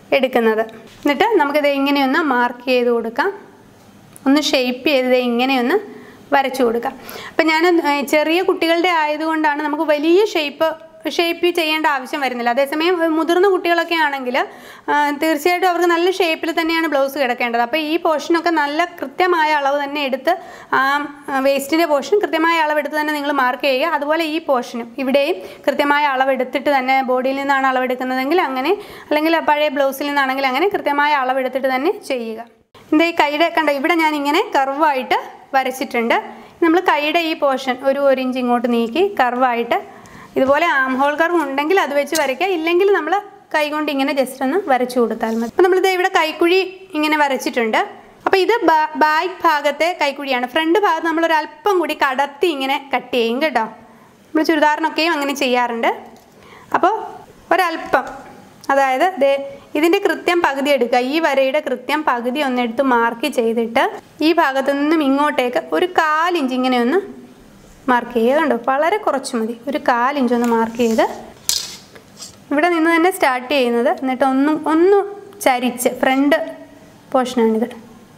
എടുക്കുന്നത് എന്നിട്ട് നമുക്കിത് ഇങ്ങനെയൊന്ന് മാർക്ക് ചെയ്ത് കൊടുക്കാം ഒന്ന് ഷേപ്പ് ചെയ്ത് ദേ ഇങ്ങനെയൊന്ന് വരച്ചു കൊടുക്കാം അപ്പം ഞാൻ ഏർ, ചെറിയ കുട്ടികളുടെ ആയതുകൊണ്ടാണ് നമുക്ക് വലിയ ഷേപ്പ് ഷേപ്പ് ചെയ്യേണ്ട ആവശ്യം വരുന്നില്ല അതേസമയം ഏർ, മുതിർന്ന കുട്ടികളൊക്കെ ആണെങ്കിൽ ആ, തീർച്ചയായിട്ടും അവർക്ക് നല്ല ഷേപ്പിൽ തന്നെയാണ് ബ്ലൗസ് കിടക്കേണ്ടത് അപ്പോൾ ഈ പോർഷനൊക്കെ നല്ല കൃത്യമായ അളവ് തന്നെ എടുത്ത് ആ വേസ്റ്റിൻ്റെ പോർഷൻ കൃത്യമായ അളവെടുത്ത് തന്നെ നിങ്ങൾ മാർക്ക് ചെയ്യുക അതുപോലെ ഈ പോർഷനും ഇവിടെയും കൃത്യമായ അളവെടുത്തിട്ട് തന്നെ ബോഡിയിൽ നിന്നാണ് അളവെടുക്കുന്നതെങ്കിൽ അങ്ങനെ അല്ലെങ്കിൽ പഴയ ബ്ലൗസിൽ നിന്നാണെങ്കിൽ അങ്ങനെ കൃത്യമായ അളവെടുത്തിട്ട് തന്നെ ചെയ്യുക എന്താ ഈ കൈയുടെ കണ്ട ഇവിടെ ഞാൻ ഇങ്ങനെ കർവായിട്ട് വരച്ചിട്ടുണ്ട് നമ്മൾ കൈയുടെ ഈ പോർഷൻ ഒരു ഒരു ഇഞ്ച് ഇങ്ങോട്ട് നീക്കി കർവായിട്ട് ഇതുപോലെ ആം ഹോൾ കർവ് ഉണ്ടെങ്കിൽ അത് വെച്ച് വരയ്ക്കുക ഇല്ലെങ്കിൽ നമ്മൾ കൈ കൊണ്ട് ഇങ്ങനെ ജസ്റ്റ് ഒന്ന് വരച്ചു കൊടുത്താൽ മതി അപ്പോൾ നമ്മളിത് ഇവിടെ കൈക്കുഴി ഇങ്ങനെ വരച്ചിട്ടുണ്ട് അപ്പോൾ ഇത് ബാക്ക് ഭാഗത്തെ കൈക്കുഴിയാണ് ഫ്രണ്ട് ഭാഗത്ത് നമ്മൾ ഒരു അല്പം കൂടി കടത്തി ഇങ്ങനെ കട്ട് ചെയ്യും കേട്ടോ നമ്മൾ ചുരിദാറിനൊക്കെയും അങ്ങനെ ചെയ്യാറുണ്ട് അപ്പോൾ ഒരല്പം അതായത് ദേ ഇതിൻ്റെ കൃത്യം പകുതി എടുക്കുക ഈ വരയുടെ കൃത്യം പകുതി ഒന്നെടുത്ത് മാർക്ക് ചെയ്തിട്ട് ഈ ഭാഗത്തു നിന്നും ഇങ്ങോട്ടേക്ക് ഒരു കാലിഞ്ച് ഇങ്ങനെ ഒന്ന് മാർക്ക് ചെയ്യുക കണ്ടോ വളരെ കുറച്ച് മതി ഒരു കാലിഞ്ച് ഒന്ന് മാർക്ക് ചെയ്ത് ഇവിടെ നിന്ന് തന്നെ സ്റ്റാർട്ട് ചെയ്യുന്നത് എന്നിട്ട് ഒന്നും ഒന്ന് ചരിച്ച് ഫ്രണ്ട് പോർഷനാണിത്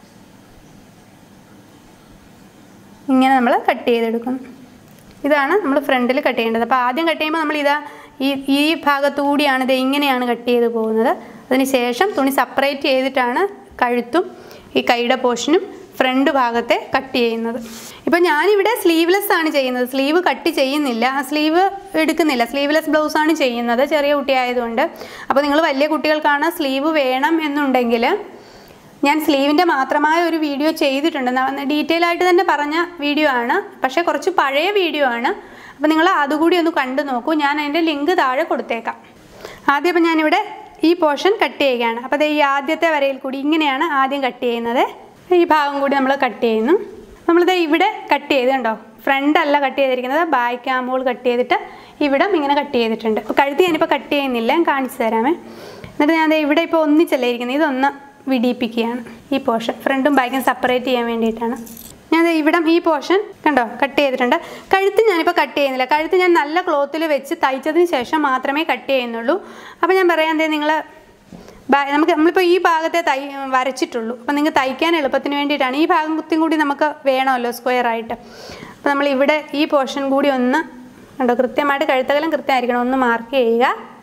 ഇങ്ങനെ നമ്മൾ കട്ട് ചെയ്തെടുക്കുന്നു ഇതാണ് നമ്മൾ ഫ്രണ്ടിൽ കട്ട് ചെയ്യേണ്ടത് അപ്പോൾ ആദ്യം കട്ട് ചെയ്യുമ്പോൾ നമ്മൾ ഇതാ ഈ ഈ ഭാഗത്തുകൂടിയാണ് ഇത് ഇങ്ങനെയാണ് കട്ട് ചെയ്ത് പോകുന്നത് അതിന് ശേഷം തുണി സെപ്പറേറ്റ് ചെയ്തിട്ടാണ് കഴുത്തും ഈ കൈയുടെ പോർഷനും ഫ്രണ്ട് ഭാഗത്തെ കട്ട് ചെയ്യുന്നത് ഇപ്പോൾ ഞാനിവിടെ സ്ലീവ്ലെസ് ആണ് ചെയ്യുന്നത് സ്ലീവ് കട്ട് ചെയ്യുന്നില്ല ആ സ്ലീവ് എടുക്കുന്നില്ല സ്ലീവ്ലെസ് ബ്ലൗസാണ് ചെയ്യുന്നത് ചെറിയ കുട്ടിയായതുകൊണ്ട് അപ്പോൾ നിങ്ങൾ വലിയ കുട്ടികൾക്കാണ് സ്ലീവ് വേണം എന്നുണ്ടെങ്കിൽ ഞാൻ സ്ലീവിൻ്റെ മാത്രമായ ഒരു വീഡിയോ ചെയ്തിട്ടുണ്ട് ഡീറ്റെയിൽ ആയിട്ട് തന്നെ പറഞ്ഞ വീഡിയോ ആണ് പക്ഷേ കുറച്ച് പഴയ വീഡിയോ ആണ് അപ്പോൾ നിങ്ങൾ അതുകൂടി ഒന്ന് കണ്ടു നോക്കൂ ഞാൻ അതിൻ്റെ ലിങ്ക് താഴെ കൊടുത്തേക്കാം ആദ്യം അപ്പോൾ ഞാനിവിടെ ഈ പോർഷൻ കട്ട് ചെയ്യുകയാണ് അപ്പോൾ ദേ ഈ ആദ്യത്തെ വരയിൽ കൂടി ഇങ്ങനെയാണ് ആദ്യം കട്ട് ചെയ്യുന്നത് ഈ ഭാഗം കൂടി നമ്മൾ കട്ട് ചെയ്യുന്നു നമ്മളിത് ഇവിടെ കട്ട് ചെയ്ത് കണ്ടോ ഫ്രണ്ട് അല്ല കട്ട് ചെയ്തിരിക്കുന്നത് ബാക്ക് ആമോൾ കട്ട് ചെയ്തിട്ട് ഇവിടം ഇങ്ങനെ കട്ട് ചെയ്തിട്ടുണ്ട് അപ്പോൾ കഴുത്ത് ഞാനിപ്പോൾ കട്ട് ചെയ്യുന്നില്ല ഞാൻ കാണിച്ചു തരാമേ എന്നിട്ട് ഞാൻ ദേ ഇവിടെ ഇപ്പോൾ ഒന്നിച്ചല്ലേ ഇരിക്കുന്നത് ഇതൊന്ന് വിടിയിപ്പിക്കുകയാണ് ഈ പോർഷൻ ഫ്രണ്ടും ബാക്കും സെപ്പറേറ്റ് ചെയ്യാൻ വേണ്ടിയിട്ടാണ് ഞാൻ ദേ ഇവിടം ഈ പോർഷൻ കണ്ടോ കട്ട് ചെയ്തിട്ടുണ്ട് കഴുത്ത് ഞാനിപ്പോൾ കട്ട് ചെയ്യുന്നില്ല കഴുത്ത് ഞാൻ നല്ല ക്ലോത്തിൽ വെച്ച് തയ്ച്ചതിന് ശേഷം മാത്രമേ കട്ട് ചെയ്യുന്നുള്ളൂ അപ്പോൾ ഞാൻ പറയാം എന്തേ നിങ്ങൾ നമുക്ക് നമ്മളിപ്പോൾ ഈ ഭാഗത്തെ തൈ വരച്ചിട്ടുള്ളൂ അപ്പോൾ നിങ്ങൾക്ക് തയ്ക്കാൻ എളുപ്പത്തിന് വേണ്ടിയിട്ടാണ് ഈ ഭാഗം കുത്തിയും കൂടി നമുക്ക് വേണമല്ലോ സ്ക്വയർ ആയിട്ട് അപ്പോൾ നമ്മൾ ഇവിടെ ഈ പോർഷൻ കൂടി ഒന്ന് കണ്ടോ കൃത്യമായിട്ട് കഴുത്തകലം കൃത്യമായിരിക്കണം ഒന്ന് മാർക്ക് ചെയ്യുക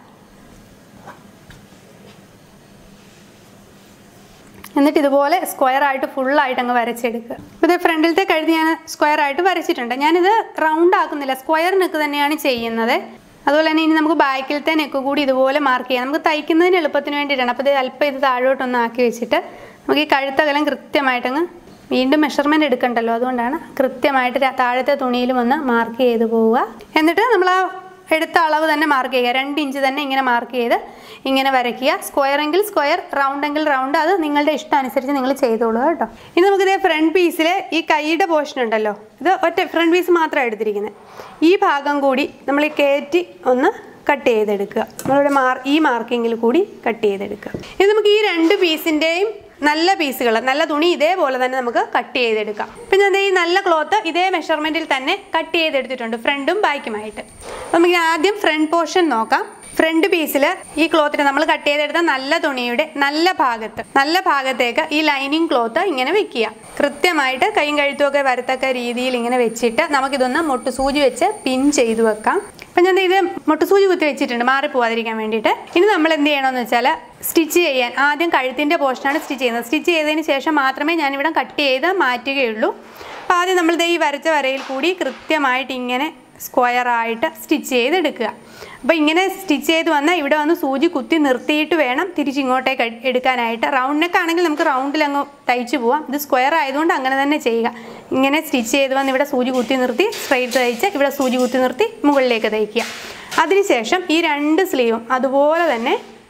എന്നിട്ട് ഇതുപോലെ സ്ക്വയർ ആയിട്ട് ഫുള്ളായിട്ട് അങ്ങ് വരച്ചെടുക്കുക അപ്പോൾ ഇത് ഫ്രണ്ടിലത്തെ കഴുതി ഞാൻ സ്ക്വയർ ആയിട്ട് വരച്ചിട്ടുണ്ട് ഞാനിത് റൗണ്ട് ആക്കുന്നില്ല സ്ക്വയർ നെക്ക് തന്നെയാണ് ചെയ്യുന്നത് അതുപോലെ തന്നെ ഇനി നമുക്ക് ബാക്കിലത്തെ നെക്ക് കൂടി ഇതുപോലെ മാർക്ക് ചെയ്യാം നമുക്ക് തയ്ക്കുന്നതിന് എളുപ്പത്തിന് വേണ്ടിയിട്ടാണ് അപ്പോൾ ഇത് അല്പം ഇത് താഴോട്ടൊന്ന് ആക്കി വെച്ചിട്ട് നമുക്ക് ഈ കഴുത്തകലം കൃത്യമായിട്ടങ്ങ് വീണ്ടും മെഷർമെൻറ്റ് എടുക്കണ്ടല്ലോ അതുകൊണ്ടാണ് കൃത്യമായിട്ട് ര- താഴത്തെ തുണിയിലും ഒന്ന് മാർക്ക് ചെയ്ത് പോവുക എന്നിട്ട് നമ്മൾ ആ എടുത്ത അളവ് തന്നെ മാർക്ക് ചെയ്യുക രണ്ട് ഇഞ്ച് തന്നെ ഇങ്ങനെ മാർക്ക് ചെയ്ത് ഇങ്ങനെ വരയ്ക്കുക സ്ക്വയർ എങ്കിൽ സ്ക്വയർ റൗണ്ട് എങ്കിൽ റൗണ്ട് അത് നിങ്ങളുടെ ഇഷ്ടം അനുസരിച്ച് നിങ്ങൾ ചെയ്തോളൂ കേട്ടോ ഇനി നമുക്കിത് ഫ്രണ്ട് പീസിൽ ഈ കൈയുടെ പോർഷൻ ഉണ്ടല്ലോ ഇത് ഒറ്റ ഫ്രണ്ട് പീസ് മാത്രമാണ് എടുത്തിരിക്കുന്നത് ഈ ഭാഗം കൂടി നമ്മൾ ഈ കയറ്റി ഒന്ന് കട്ട് ചെയ്തെടുക്കുക നമ്മളിവിടെ മാർ ഈ മാർക്കിങ്ങിൽ കൂടി കട്ട് ചെയ്തെടുക്കുക ഇനി നമുക്ക് ഈ രണ്ട് പീസിൻ്റെയും നല്ല പീസുകൾ നല്ല തുണി ഇതേപോലെ തന്നെ നമുക്ക് കട്ട് ചെയ്തെടുക്കാം ഇപ്പം ഞാൻ ദേ ഈ നല്ല ക്ലോത്ത് ഇതേ മെഷർമെൻറ്റിൽ തന്നെ കട്ട് ചെയ്തെടുത്തിട്ടുണ്ട് ഫ്രണ്ടും ബാക്കുമായിട്ട് അപ്പം നമുക്ക് ആദ്യം ഫ്രണ്ട് പോർഷൻ നോക്കാം ഫ്രണ്ട് പീസിൽ ഈ ക്ലോത്തിന് നമ്മൾ കട്ട് ചെയ്തെടുത്ത നല്ല തുണിയുടെ നല്ല ഭാഗത്ത് നല്ല ഭാഗത്തേക്ക് ഈ ലൈനിങ് ക്ലോത്ത് ഇങ്ങനെ വെക്കുക കൃത്യമായിട്ട് കൈയും കഴുത്തും ഒക്കെ വരത്തക്ക രീതിയിൽ ഇങ്ങനെ വെച്ചിട്ട് നമുക്കിതൊന്ന് മുട്ടുസൂചി വെച്ച് പിൻ ചെയ്തു വെക്കാം അപ്പം ഞാൻ ദേ ഇത് മുട്ടുസൂചി കുത്തി വെച്ചിട്ടുണ്ട് മാറിപ്പോവാതിരിക്കാൻ വേണ്ടിയിട്ട് ഇനി നമ്മൾ എന്ത് ചെയ്യണമെന്ന് വെച്ചാൽ സ്റ്റിച്ച് ചെയ്യാൻ ആദ്യം കഴുത്തിൻ്റെ പോർഷനാണ് സ്റ്റിച്ച് ചെയ്യുന്നത് സ്റ്റിച്ച് ചെയ്തതിന് ശേഷം മാത്രമേ ഞാനിവിടെ കട്ട് ചെയ്ത് മാറ്റുകയുള്ളൂ അപ്പോൾ ആദ്യം നമ്മൾ ദേ ഈ വരച്ച വരയിൽ കൂടി കൃത്യമായിട്ട് ഇങ്ങനെ സ്ക്വയർ ആയിട്ട് സ്റ്റിച്ച് ചെയ്തെടുക്കുക അപ്പോൾ ഇങ്ങനെ സ്റ്റിച്ച് ചെയ്ത് വന്നാൽ ഇവിടെ വന്ന് സൂചി കുത്തി നിർത്തിയിട്ട് വേണം തിരിച്ച് ഇങ്ങോട്ടേക്ക് എട്- എടുക്കാനായിട്ട് റൗണ്ട് നെക്ക് ആണെങ്കിൽ നമുക്ക് റൗണ്ടിൽ അങ്ങ് തയ്ച്ചു പോവാം ഇത് സ്ക്വയർ ആയതുകൊണ്ട് അങ്ങനെ തന്നെ ചെയ്യുക ഇങ്ങനെ സ്റ്റിച്ച് ചെയ്ത് വന്ന് ഇവിടെ സൂചി കുത്തി നിർത്തി സ്ട്രെയിറ്റ് തയ്ച്ച് ഇവിടെ സൂചി കുത്തി നിർത്തി മുകളിലേക്ക് തയ്ക്കുക അതിനുശേഷം ഈ രണ്ട് സ്ലീവും അതുപോലെ തന്നെ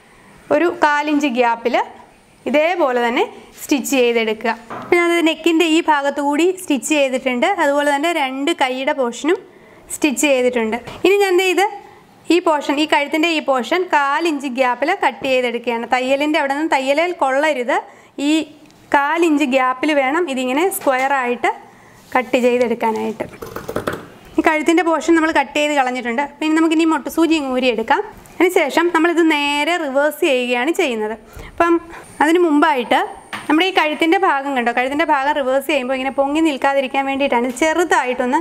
ഒരു കാലിഞ്ച് ഗ്യാപ്പിൽ ഇതേപോലെ തന്നെ സ്റ്റിച്ച് ചെയ്തെടുക്കുക പിന്നെ അത് നെക്കിൻ്റെ ഈ ഭാഗത്തു കൂടി സ്റ്റിച്ച് ചെയ്തിട്ടുണ്ട് അതുപോലെ തന്നെ രണ്ട് കൈയുടെ പോർഷനും സ്റ്റിച്ച് ചെയ്തിട്ടുണ്ട് ഇനി ഞാൻ ദേ ഇത് ഈ പോർഷൻ ഈ കഴുത്തിൻ്റെ ഈ പോർഷൻ കാലിഞ്ച് ഗ്യാപ്പിൽ കട്ട് ചെയ്തെടുക്കുകയാണ് തയ്യലിൻ്റെ അവിടെ നിന്ന് തയ്യലിൽ കൊള്ളരുത് ഈ കാലിഞ്ച് ഗ്യാപ്പിൽ വേണം ഇതിങ്ങനെ സ്ക്വയറായിട്ട് കട്ട് ചെയ്തെടുക്കാനായിട്ട് ഈ കഴുത്തിൻ്റെ പോർഷൻ നമ്മൾ കട്ട് ചെയ്ത് കളഞ്ഞിട്ടുണ്ട് പിന്നെ നമുക്ക് ഇനി മുട്ടുസൂചി ഇങ്ങ് ഊരിയെടുക്കാം അതിനുശേഷം നമ്മളിത് നേരെ റിവേഴ്സ് ചെയ്യുകയാണ് ചെയ്യുന്നത് അപ്പം അതിന് മുമ്പായിട്ട് നമ്മുടെ ഈ കഴുത്തിൻ്റെ ഭാഗം കണ്ടോ കഴുത്തിൻ്റെ ഭാഗം റിവേഴ്സ് ചെയ്യുമ്പോൾ ഇങ്ങനെ പൊങ്ങി നിൽക്കാതിരിക്കാൻ വേണ്ടിയിട്ടാണ് ഇത് ചെറുതായിട്ടൊന്ന്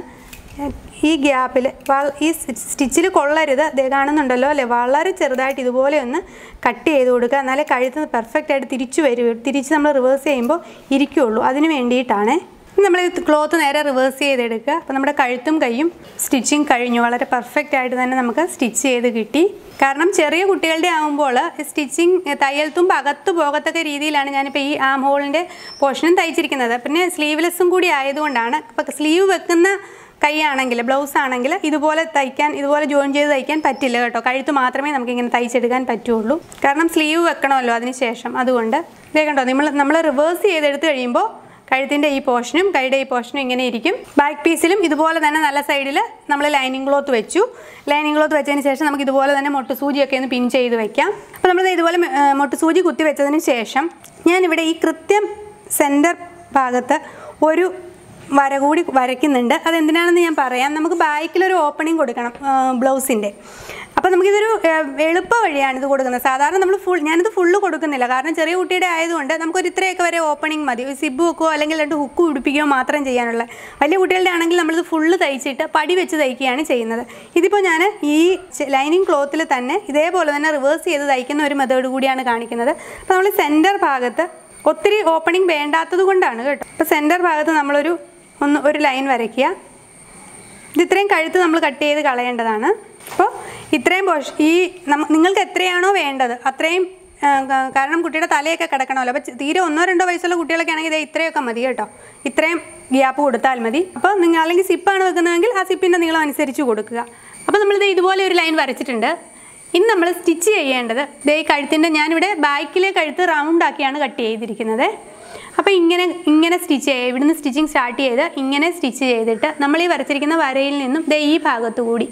ഈ ഗ്യാപ്പിൽ ഈ സ്റ്റിച്ചിൽ കൊള്ളരുത് ദേ കാണുന്നുണ്ടല്ലോ അല്ലേ വളരെ ചെറുതായിട്ട് ഇതുപോലെ ഒന്ന് കട്ട് ചെയ്ത് കൊടുക്കുക എന്നാലേ കഴുത്ത് പെർഫെക്റ്റ് ആയിട്ട് തിരിച്ചു വരും തിരിച്ച് നമ്മൾ റിവേഴ്സ് ചെയ്യുമ്പോൾ ഇരിക്കുകയുള്ളൂ അതിന് വേണ്ടിയിട്ടാണേ നമ്മൾ ക്ലോത്ത് നേരെ റിവേഴ്സ് ചെയ്തെടുക്കുക അപ്പോൾ നമ്മുടെ കഴുത്തും കൈയും സ്റ്റിച്ചിങ് കഴിഞ്ഞു വളരെ പെർഫെക്റ്റ് ആയിട്ട് തന്നെ നമുക്ക് സ്റ്റിച്ച് ചെയ്ത് കിട്ടി കാരണം ചെറിയ കുട്ടികളുടെ ആകുമ്പോൾ സ്റ്റിച്ചിങ് തയ്യൽ തുമ്പ് അകത്ത് പോകത്തക്ക രീതിയിലാണ് ഞാനിപ്പോൾ ഈ ആം ഹോളിൻ്റെ പോർഷനും തയ്ച്ചിരിക്കുന്നത് പിന്നെ സ്ലീവ്ലെസ്സും കൂടി ആയതുകൊണ്ടാണ് ഇപ്പോൾ സ്ലീവ് വെക്കുന്ന കൈയാണെങ്കിൽ ബ്ലൗസ് ആണെങ്കിൽ ഇതുപോലെ തയ്ക്കാൻ ഇതുപോലെ ജോയിൻ ചെയ്ത് തയ്ക്കാൻ പറ്റില്ല കേട്ടോ കഴുത്ത് മാത്രമേ നമുക്ക് ഇങ്ങനെ തയ്ച്ചെടുക്കാൻ പറ്റുള്ളൂ കാരണം സ്ലീവ് വെക്കണമല്ലോ അതിന് ശേഷം അതുകൊണ്ട് ഇതേ കണ്ടോ നമ്മൾ നമ്മൾ റിവേഴ്സ് ചെയ്തെടുത്ത് കഴിയുമ്പോൾ കഴുത്തിൻ്റെ ഈ പോർഷനും കൈയുടെ ഈ പോർഷനും ഇങ്ങനെ ഇരിക്കും ബാക്ക് പീസിലും ഇതുപോലെ തന്നെ നല്ല സൈഡിൽ നമ്മൾ ലൈനിങ് ക്ലോത്ത് വെച്ചു ലൈനിങ് ക്ലോത്ത് വെച്ചതിന് ശേഷം നമുക്ക് ഇതുപോലെ തന്നെ മൊട്ട് സൂചിയൊക്കെ ഒന്ന് പിൻ ചെയ്ത് വെക്കാം അപ്പോൾ നമ്മൾ ഇതുപോലെ മൊട്ട് സൂചി കുത്തി വെച്ചതിന് ശേഷം ഞാനിവിടെ ഈ കൃത്യം സെൻറ്റർ ഭാഗത്ത് ഒരു വര കൂടി വരയ്ക്കുന്നുണ്ട് അതെന്തിനാണെന്ന് ഞാൻ പറയാം നമുക്ക് ബാക്കിലൊരു ഓപ്പണിംഗ് കൊടുക്കണം ബ്ലൗസിൻ്റെ അപ്പോൾ നമുക്കിതൊരു ഏഹ്, എളുപ്പ വഴിയാണ് ഇത് കൊടുക്കുന്നത് സാധാരണ നമ്മൾ ഫുൾ ഞാനിത് ഫുള്ള് കൊടുക്കുന്നില്ല കാരണം ചെറിയ കുട്ടിയുടെ ആയതുകൊണ്ട് നമുക്കൊരു ഇത്രയൊക്കെ വരെ ഓപ്പണിംഗ് മതി ഒരു സിബ് വെക്കുകയോ അല്ലെങ്കിൽ രണ്ട് ഹുക്ക് പിടിപ്പിക്കുകയോ മാത്രം ചെയ്യാനുള്ള വലിയ കുട്ടികളുടെ ആണെങ്കിൽ നമ്മളിത് ഫുള്ള് തയ്ച്ചിട്ട് പടി വെച്ച് തയ്ക്കുകയാണ് ചെയ്യുന്നത് ഇതിപ്പോൾ ഞാൻ ഈ ലൈനിങ് ക്ലോത്തിൽ തന്നെ ഇതേപോലെ തന്നെ റിവേഴ്സ് ചെയ്ത് തയ്ക്കുന്ന ഒരു മെത്തേഡ് കൂടിയാണ് കാണിക്കുന്നത് അപ്പോൾ നമ്മൾ സെൻറ്റർ ഭാഗത്ത് ഒത്തിരി ഓപ്പണിംഗ് വേണ്ടാത്തത് കൊണ്ടാണ് കേട്ടോ അപ്പോൾ സെൻറ്റർ ഭാഗത്ത് നമ്മളൊരു ഒന്ന് ഒരു ലൈൻ വരയ്ക്കുക ഇത് ഇത്രയും കഴുത്ത് നമ്മൾ കട്ട് ചെയ്ത് കളയേണ്ടതാണ് അപ്പോൾ ഇത്രയും പോഷ ഈ നമ്മ നിങ്ങൾക്ക് എത്രയാണോ വേണ്ടത് അത്രയും ആ, ക- കാരണം കുട്ടിയുടെ തലയൊക്കെ കിടക്കണമല്ലോ അപ്പോൾ തീരെ ഒന്നോ രണ്ടോ വയസ്സുള്ള കുട്ടികളൊക്കെ ആണെങ്കിൽ ഇതേ ഇത്രയൊക്കെ മതി കേട്ടോ ഇത്രയും ഗ്യാപ്പ് കൊടുത്താൽ മതി അപ്പോൾ നിങ്ങൾ അല്ലെങ്കിൽ സിപ്പാണ് വെക്കുന്നതെങ്കിൽ ആ സിപ്പിൻ്റെ നീളം അനുസരിച്ച് കൊടുക്കുക അപ്പോൾ നമ്മളിത് ഇതുപോലെ ഒരു ലൈൻ വരച്ചിട്ടുണ്ട് ഇനി നമ്മൾ സ്റ്റിച്ച് ചെയ്യേണ്ടത് ദേ ഈ കഴുത്തിൻ്റെ ഞാനിവിടെ ബാക്കിലെ കഴുത്ത് റൗണ്ട് ആക്കിയാണ് കട്ട് ചെയ്തിരിക്കുന്നത് അപ്പോൾ ഇങ്ങനെ ഇങ്ങനെ സ്റ്റിച്ച് ചെയ്യുക ഇവിടുന്ന് സ്റ്റിച്ചിങ് സ്റ്റാർട്ട് ചെയ്ത് ഇങ്ങനെ സ്റ്റിച്ച് ചെയ്തിട്ട് നമ്മൾ ഈ വരച്ചിരിക്കുന്ന വരയിൽ നിന്നും ദേ ഈ ഭാഗത്തു കൂടി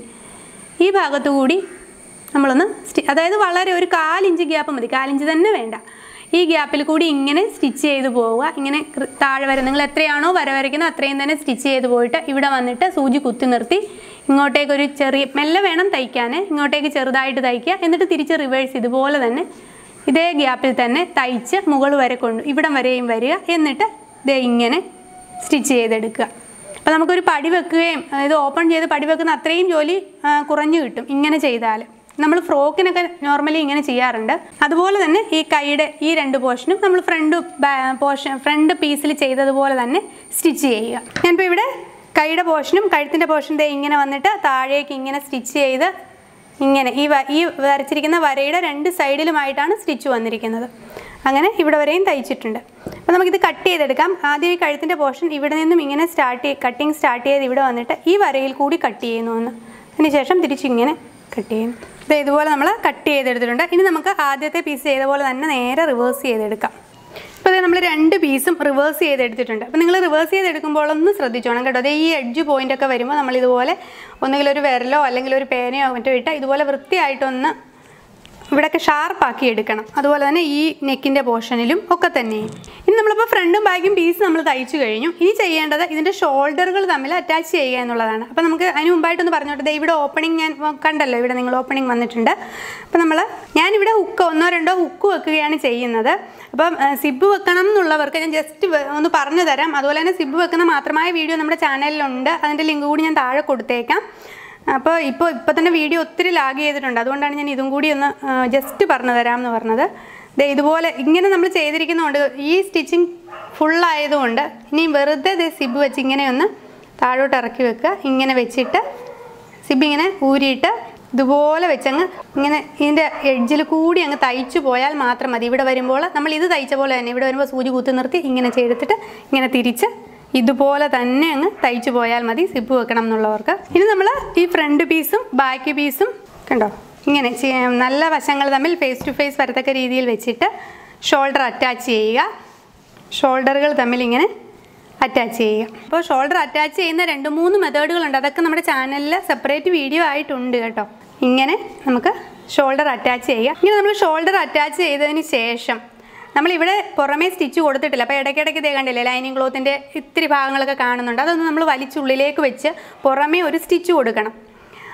ഈ ഭാഗത്തു കൂടി നമ്മളൊന്ന് സ്റ്റി അതായത് വളരെ ഒരു കാലിഞ്ച് ഗ്യാപ്പ് മതി കാലിഞ്ച് തന്നെ വേണ്ട ഈ ഗ്യാപ്പിൽ കൂടി ഇങ്ങനെ സ്റ്റിച്ച് ചെയ്ത് പോവുക ഇങ്ങനെ കൃ- താഴെ വരെ നിങ്ങൾ എത്രയാണോ വര വരയ്ക്കുന്നത് അത്രയും തന്നെ സ്റ്റിച്ച് ചെയ്ത് പോയിട്ട് ഇവിടെ വന്നിട്ട് സൂചി കുത്തി നിർത്തി ഇങ്ങോട്ടേക്ക് ഒരു ചെറിയ മെല്ലെ വേണം തയ്ക്കാൻ ഇങ്ങോട്ടേക്ക് ചെറുതായിട്ട് തയ്ക്കുക എന്നിട്ട് തിരിച്ച് റിവേഴ്സ് ഇതുപോലെ തന്നെ ഇതേ ഗ്യാപ്പിൽ തന്നെ തയ്ച്ച് മുകൾ വരെ കൊണ്ട് ഇവിടം വരെയും വരിക എന്നിട്ട് ദേ ഇങ്ങനെ സ്റ്റിച്ച് ചെയ്തെടുക്കുക അപ്പോൾ നമുക്കൊരു പടി വെക്കുകയും ഇത് ഓപ്പൺ ചെയ്ത് പടി വെക്കുന്ന അത്രയും ജോലി ആ, കുറഞ്ഞു കിട്ടും ഇങ്ങനെ ചെയ്താൽ നമ്മൾ ഫ്രോക്കിനൊക്കെ നോർമലി ഇങ്ങനെ ചെയ്യാറുണ്ട് അതുപോലെ തന്നെ ഈ കൈയുടെ ഈ രണ്ട് പോർഷനും നമ്മൾ ഫ്രണ്ട് പോർഷൻ ഫ്രണ്ട് പീസിൽ ചെയ്തതുപോലെ തന്നെ സ്റ്റിച്ച് ചെയ്യുക ഞാനിപ്പോൾ ഇവിടെ കൈയുടെ പോർഷനും കഴുത്തിൻ്റെ പോർഷൻ ദേ ഇങ്ങനെ വന്നിട്ട് താഴേക്ക് ഇങ്ങനെ സ്റ്റിച്ച് ചെയ്ത് ഇങ്ങനെ ഈ വ- ഈ വരച്ചിരിക്കുന്ന വരയുടെ രണ്ട് സൈഡിലുമായിട്ടാണ് സ്റ്റിച്ച് വന്നിരിക്കുന്നത് അങ്ങനെ ഇവിടെ വരെയും തയ്ച്ചിട്ടുണ്ട് അപ്പോൾ നമുക്കിത് കട്ട് ചെയ്തെടുക്കാം ആദ്യം ഈ കഴുത്തിൻ്റെ പോർഷൻ ഇവിടെ നിന്നും ഇങ്ങനെ സ്റ്റാർട്ട് ചെയ്ത് കട്ടിങ് സ്റ്റാർട്ട് ചെയ്ത് ഇവിടെ വന്നിട്ട് ഈ വരയിൽ കൂടി കട്ട് ചെയ്യുന്നു എന്ന് അതിനുശേഷം തിരിച്ചിങ്ങനെ കട്ട് ചെയ്യുന്നു ഇത് ഇതുപോലെ നമ്മൾ കട്ട് ചെയ്തെടുത്തിട്ടുണ്ട് ഇനി നമുക്ക് ആദ്യത്തെ പീസ് ചെയ്ത പോലെ തന്നെ നേരെ റിവേഴ്സ് ചെയ്തെടുക്കാം ഇപ്പോൾ നമ്മൾ രണ്ട് പീസും റിവേഴ്സ് ചെയ്തെടുത്തിട്ടുണ്ട് അപ്പോൾ നിങ്ങൾ റിവേഴ്സ് ചെയ്തെടുക്കുമ്പോൾ ഒന്ന് ശ്രദ്ധിച്ചോണം കേട്ടോ അതേ ഈ എഡ്ജ് പോയിന്റ് ഒക്കെ വരുമ്പോൾ നമ്മൾ ഇതുപോലെ ഒന്നുകിൽ ഒരു വിരലോ അല്ലെങ്കിൽ ഒരു പേനയോ മറ്റോ ഇട്ട് ഇതുപോലെ വൃത്തിയായിട്ടൊന്ന് ഇവിടെയൊക്കെ ഷാർപ്പാക്കി എടുക്കണം അതുപോലെ തന്നെ ഈ നെക്കിൻ്റെ പോർഷനിലും ഒക്കെ തന്നെ ഇനി നമ്മളിപ്പോൾ ഫ്രണ്ടും ബാക്കും പീസ് നമ്മൾ തയ്ച്ചു കഴിഞ്ഞു ഇനി ചെയ്യേണ്ടത് ഇതിൻ്റെ ഷോൾഡറുകൾ തമ്മിൽ അറ്റാച്ച് ചെയ്യുക എന്നുള്ളതാണ് അപ്പോൾ നമുക്ക് അതിന് മുമ്പായിട്ടൊന്ന് പറഞ്ഞോട്ടെ ദേ ഇവിടെ ഓപ്പണിംഗ് ഞാൻ കണ്ടല്ലോ ഇവിടെ നിങ്ങൾ ഓപ്പണിംഗ് വന്നിട്ടുണ്ട് അപ്പോൾ നമ്മൾ ഞാനിവിടെ ഹുക്ക് ഒന്നോ രണ്ടോ ഹുക്ക് വെക്കുകയാണ് ചെയ്യുന്നത് അപ്പം സിബ് വെക്കണം എന്നുള്ളവർക്ക് ഞാൻ ജസ്റ്റ് ഒന്ന് പറഞ്ഞു തരാം അതുപോലെ തന്നെ സിബ് വെക്കുന്ന മാത്രമായ വീഡിയോ നമ്മുടെ ചാനലിലുണ്ട് അതിൻ്റെ ലിങ്ക് കൂടി ഞാൻ താഴെ കൊടുത്തേക്കാം അപ്പോൾ ഇപ്പോൾ ഇപ്പോൾ തന്നെ വീഡിയോ ഒത്തിരി ലാഗ് ചെയ്തിട്ടുണ്ട് അതുകൊണ്ടാണ് ഞാൻ ഇതും കൂടി ഒന്ന് ജസ്റ്റ് പറഞ്ഞു തരാം എന്ന് പറഞ്ഞത് ദേ ഇതുപോലെ ഇങ്ങനെ നമ്മൾ ചെയ്തിരിക്കുന്നതുകൊണ്ട് ഈ സ്റ്റിച്ചിങ് ഫുള്ളായതുകൊണ്ട് ഇനി വെറുതെ ദേ സിബ് വെച്ച് ഇങ്ങനെ ഒന്ന് താഴോട്ട് ഇറക്കി വെക്കുക ഇങ്ങനെ വെച്ചിട്ട് സിബ് ഇങ്ങനെ ഊരിയിട്ട് ഇതുപോലെ വെച്ചങ്ങ് ഇങ്ങനെ ഇതിൻ്റെ എഡ്ജിൽ കൂടി അങ്ങ് തയ്ച്ചു പോയാൽ മാത്രം മതി ഇവിടെ വരുമ്പോൾ നമ്മൾ ഇത് തയ്ച്ച പോലെ തന്നെ ഇവിടെ വരുമ്പോൾ സൂചി കുത്തി നിർത്തി ഇങ്ങനെ ചെയ്തിട്ട് ഇങ്ങനെ തിരിച്ച് ഇതുപോലെ തന്നെ അങ്ങ് തയ്ച്ചു പോയാൽ മതി സിബ് വെക്കണം എന്നുള്ളവർക്ക് ഇനി നമ്മൾ ഈ ഫ്രണ്ട് പീസും ബാക്ക് പീസും കണ്ടോ ഇങ്ങനെ ചെയ്യ- നല്ല വശങ്ങൾ തമ്മിൽ ഫേസ് ടു ഫേസ് വരത്തക്ക രീതിയിൽ വെച്ചിട്ട് ഷോൾഡർ അറ്റാച്ച് ചെയ്യുക ഷോൾഡറുകൾ തമ്മിൽ ഇങ്ങനെ അറ്റാച്ച് ചെയ്യുക അപ്പോൾ ഷോൾഡർ അറ്റാച്ച് ചെയ്യുന്ന രണ്ട് മൂന്ന് മെത്തേഡുകളുണ്ട് അതൊക്കെ നമ്മുടെ ചാനലിൽ സെപ്പറേറ്റ് വീഡിയോ ആയിട്ടുണ്ട് കേട്ടോ ഇങ്ങനെ നമുക്ക് ഷോൾഡർ അറ്റാച്ച് ചെയ്യുക ഇങ്ങനെ നമ്മൾ ഷോൾഡർ അറ്റാച്ച് ചെയ്തതിന് ശേഷം നമ്മളിവിടെ പുറമേ സ്റ്റിച്ച് കൊടുത്തിട്ടില്ല അപ്പോൾ ഇടയ്ക്കിടയ്ക്ക് ഇതേ കണ്ടില്ലേ ലൈനിങ് ക്ലോത്തിൻ്റെ ഇത്തിരി ഭാഗങ്ങളൊക്കെ കാണുന്നുണ്ട് അതൊന്ന് നമ്മൾ വലിച്ചുള്ളിലേക്ക് വെച്ച് പുറമേ ഒരു സ്റ്റിച്ച് കൊടുക്കണം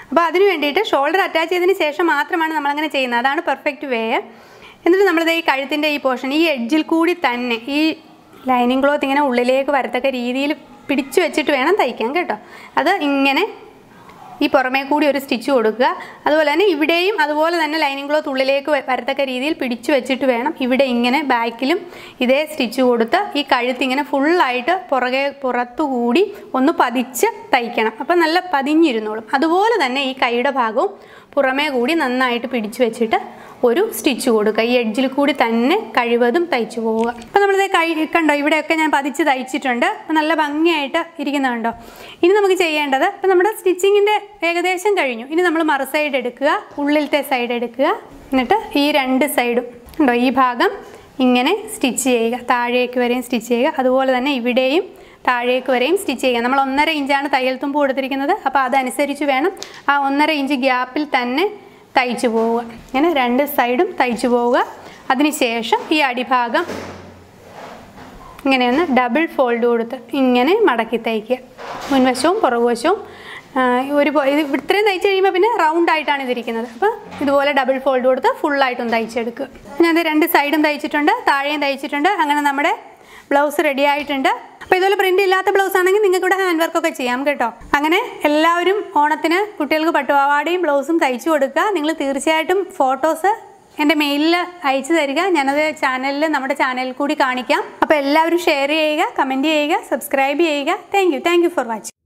അപ്പോൾ അതിന് വേണ്ടിയിട്ട് ഷോൾഡർ അറ്റാച്ച് ചെയ്തതിന് ശേഷം മാത്രമാണ് നമ്മളങ്ങനെ ചെയ്യുന്നത് അതാണ് പെർഫെക്റ്റ് വേ എന്നിട്ട് നമ്മളിത് ഈ കഴുത്തിൻ്റെ ഈ പോർഷൻ ഈ എഡ്ജിൽ കൂടി തന്നെ ഈ ലൈനിങ് ക്ലോത്ത് ഇങ്ങനെ ഉള്ളിലേക്ക് വരത്തക്ക രീതിയിൽ പിടിച്ചു വെച്ചിട്ട് വേണം തയ്ക്കാൻ കേട്ടോ അത് ഇങ്ങനെ ഈ പുറമേ കൂടി ഒരു സ്റ്റിച്ച് കൊടുക്കുക അതുപോലെ തന്നെ ഇവിടെയും അതുപോലെ തന്നെ ലൈനിങ് ക്ലോത്ത് ഉള്ളിലേക്ക് വ- വരത്തക്ക രീതിയിൽ പിടിച്ചു വെച്ചിട്ട് വേണം ഇവിടെ ഇങ്ങനെ ബാക്കിലും ഇതേ സ്റ്റിച്ച് കൊടുത്ത് ഈ കഴുത്ത് ഇങ്ങനെ ഫുള്ളായിട്ട് പുറകെ പുറത്തുകൂടി ഒന്ന് പതിച്ച് തയ്ക്കണം അപ്പം നല്ല പതിഞ്ഞിരുന്നോളും അതുപോലെ തന്നെ ഈ കൈയുടെ ഭാഗവും പുറമേ കൂടി നന്നായിട്ട് പിടിച്ചു വെച്ചിട്ട് ഒരു സ്റ്റിച്ച് കൊടുക്കുക ഈ എഡ്ജിൽ കൂടി തന്നെ കഴിവതും തയ്ച്ചു പോവുക അപ്പം നമ്മളിത് കൈ കണ്ടോ ഇവിടെയൊക്കെ ഞാൻ പതിച്ച് തയ്ച്ചിട്ടുണ്ട് അപ്പം നല്ല ഭംഗിയായിട്ട് ഇരിക്കുന്നുണ്ടോ ഇനി നമുക്ക് ചെയ്യേണ്ടത് ഇപ്പം നമ്മുടെ സ്റ്റിച്ചിങ്ങിൻ്റെ ഏകദേശം കഴിഞ്ഞു ഇനി നമ്മൾ മറു സൈഡ് എടുക്കുക ഉള്ളിലത്തെ സൈഡ് എടുക്കുക എന്നിട്ട് ഈ രണ്ട് സൈഡും ഉണ്ടോ ഈ ഭാഗം ഇങ്ങനെ സ്റ്റിച്ച് ചെയ്യുക താഴേക്ക് വരെയും സ്റ്റിച്ച് ചെയ്യുക അതുപോലെ തന്നെ ഇവിടെയും താഴേക്ക് വരെയും സ്റ്റിച്ച് ചെയ്യുക നമ്മൾ ഒന്നര ഇഞ്ചാണ് തയ്യൽ തുമ്പ് കൊടുത്തിരിക്കുന്നത് അപ്പോൾ അതനുസരിച്ച് വേണം ആ ഒന്നര ഇഞ്ച് ഗ്യാപ്പിൽ തന്നെ തയ്ച്ചു പോവുക ഇങ്ങനെ രണ്ട് സൈഡും തയ്ച്ചു പോവുക അതിനുശേഷം ഈ അടിഭാഗം ഇങ്ങനെയൊന്ന് ഡബിൾ ഫോൾഡ് കൊടുത്ത് ഇങ്ങനെ മടക്കി തയ്ക്കുക മുൻവശവും പുറകുവശവും ആ, ഒരു പോ- ഇത് ഇത്രയും തയ്ച്ച് കഴിയുമ്പോൾ പിന്നെ റൗണ്ട് ആയിട്ടാണ് ഇതിരിക്കുന്നത് അപ്പോൾ ഇതുപോലെ ഡബിൾ ഫോൾഡ് കൊടുത്ത് ഫുള്ളായിട്ടും തയ്ച്ചെടുക്കുക ഞാൻ ഇത് രണ്ട് സൈഡും തയ്ച്ചിട്ടുണ്ട് താഴെയും തയ്ച്ചിട്ടുണ്ട് അങ്ങനെ നമ്മുടെ ബ്ലൗസ് റെഡി ആയിട്ടുണ്ട് അപ്പോൾ ഇതുപോലെ പ്രിൻ്റ് ഇല്ലാത്ത ബ്ലൗസ് ആണെങ്കിൽ നിങ്ങൾക്ക് ഇവിടെ ഹാൻഡ് വർക്കൊക്കെ ചെയ്യാം കേട്ടോ അങ്ങനെ എല്ലാവരും ഓണത്തിന് കുട്ടികൾക്ക് പട്ടുപാവാടയും ബ്ലൗസും തയ്ച്ചു കൊടുക്കുക നിങ്ങൾ തീർച്ചയായിട്ടും ഫോട്ടോസ് എൻ്റെ മെയിലിൽ അയച്ചു തരിക ഞാനത് ചാനലിൽ നമ്മുടെ ചാനലിൽ കൂടി കാണിക്കാം അപ്പോൾ എല്ലാവരും ഷെയർ ചെയ്യുക കമൻറ്റ് ചെയ്യുക സബ്സ്ക്രൈബ് ചെയ്യുക thank you thank you for watching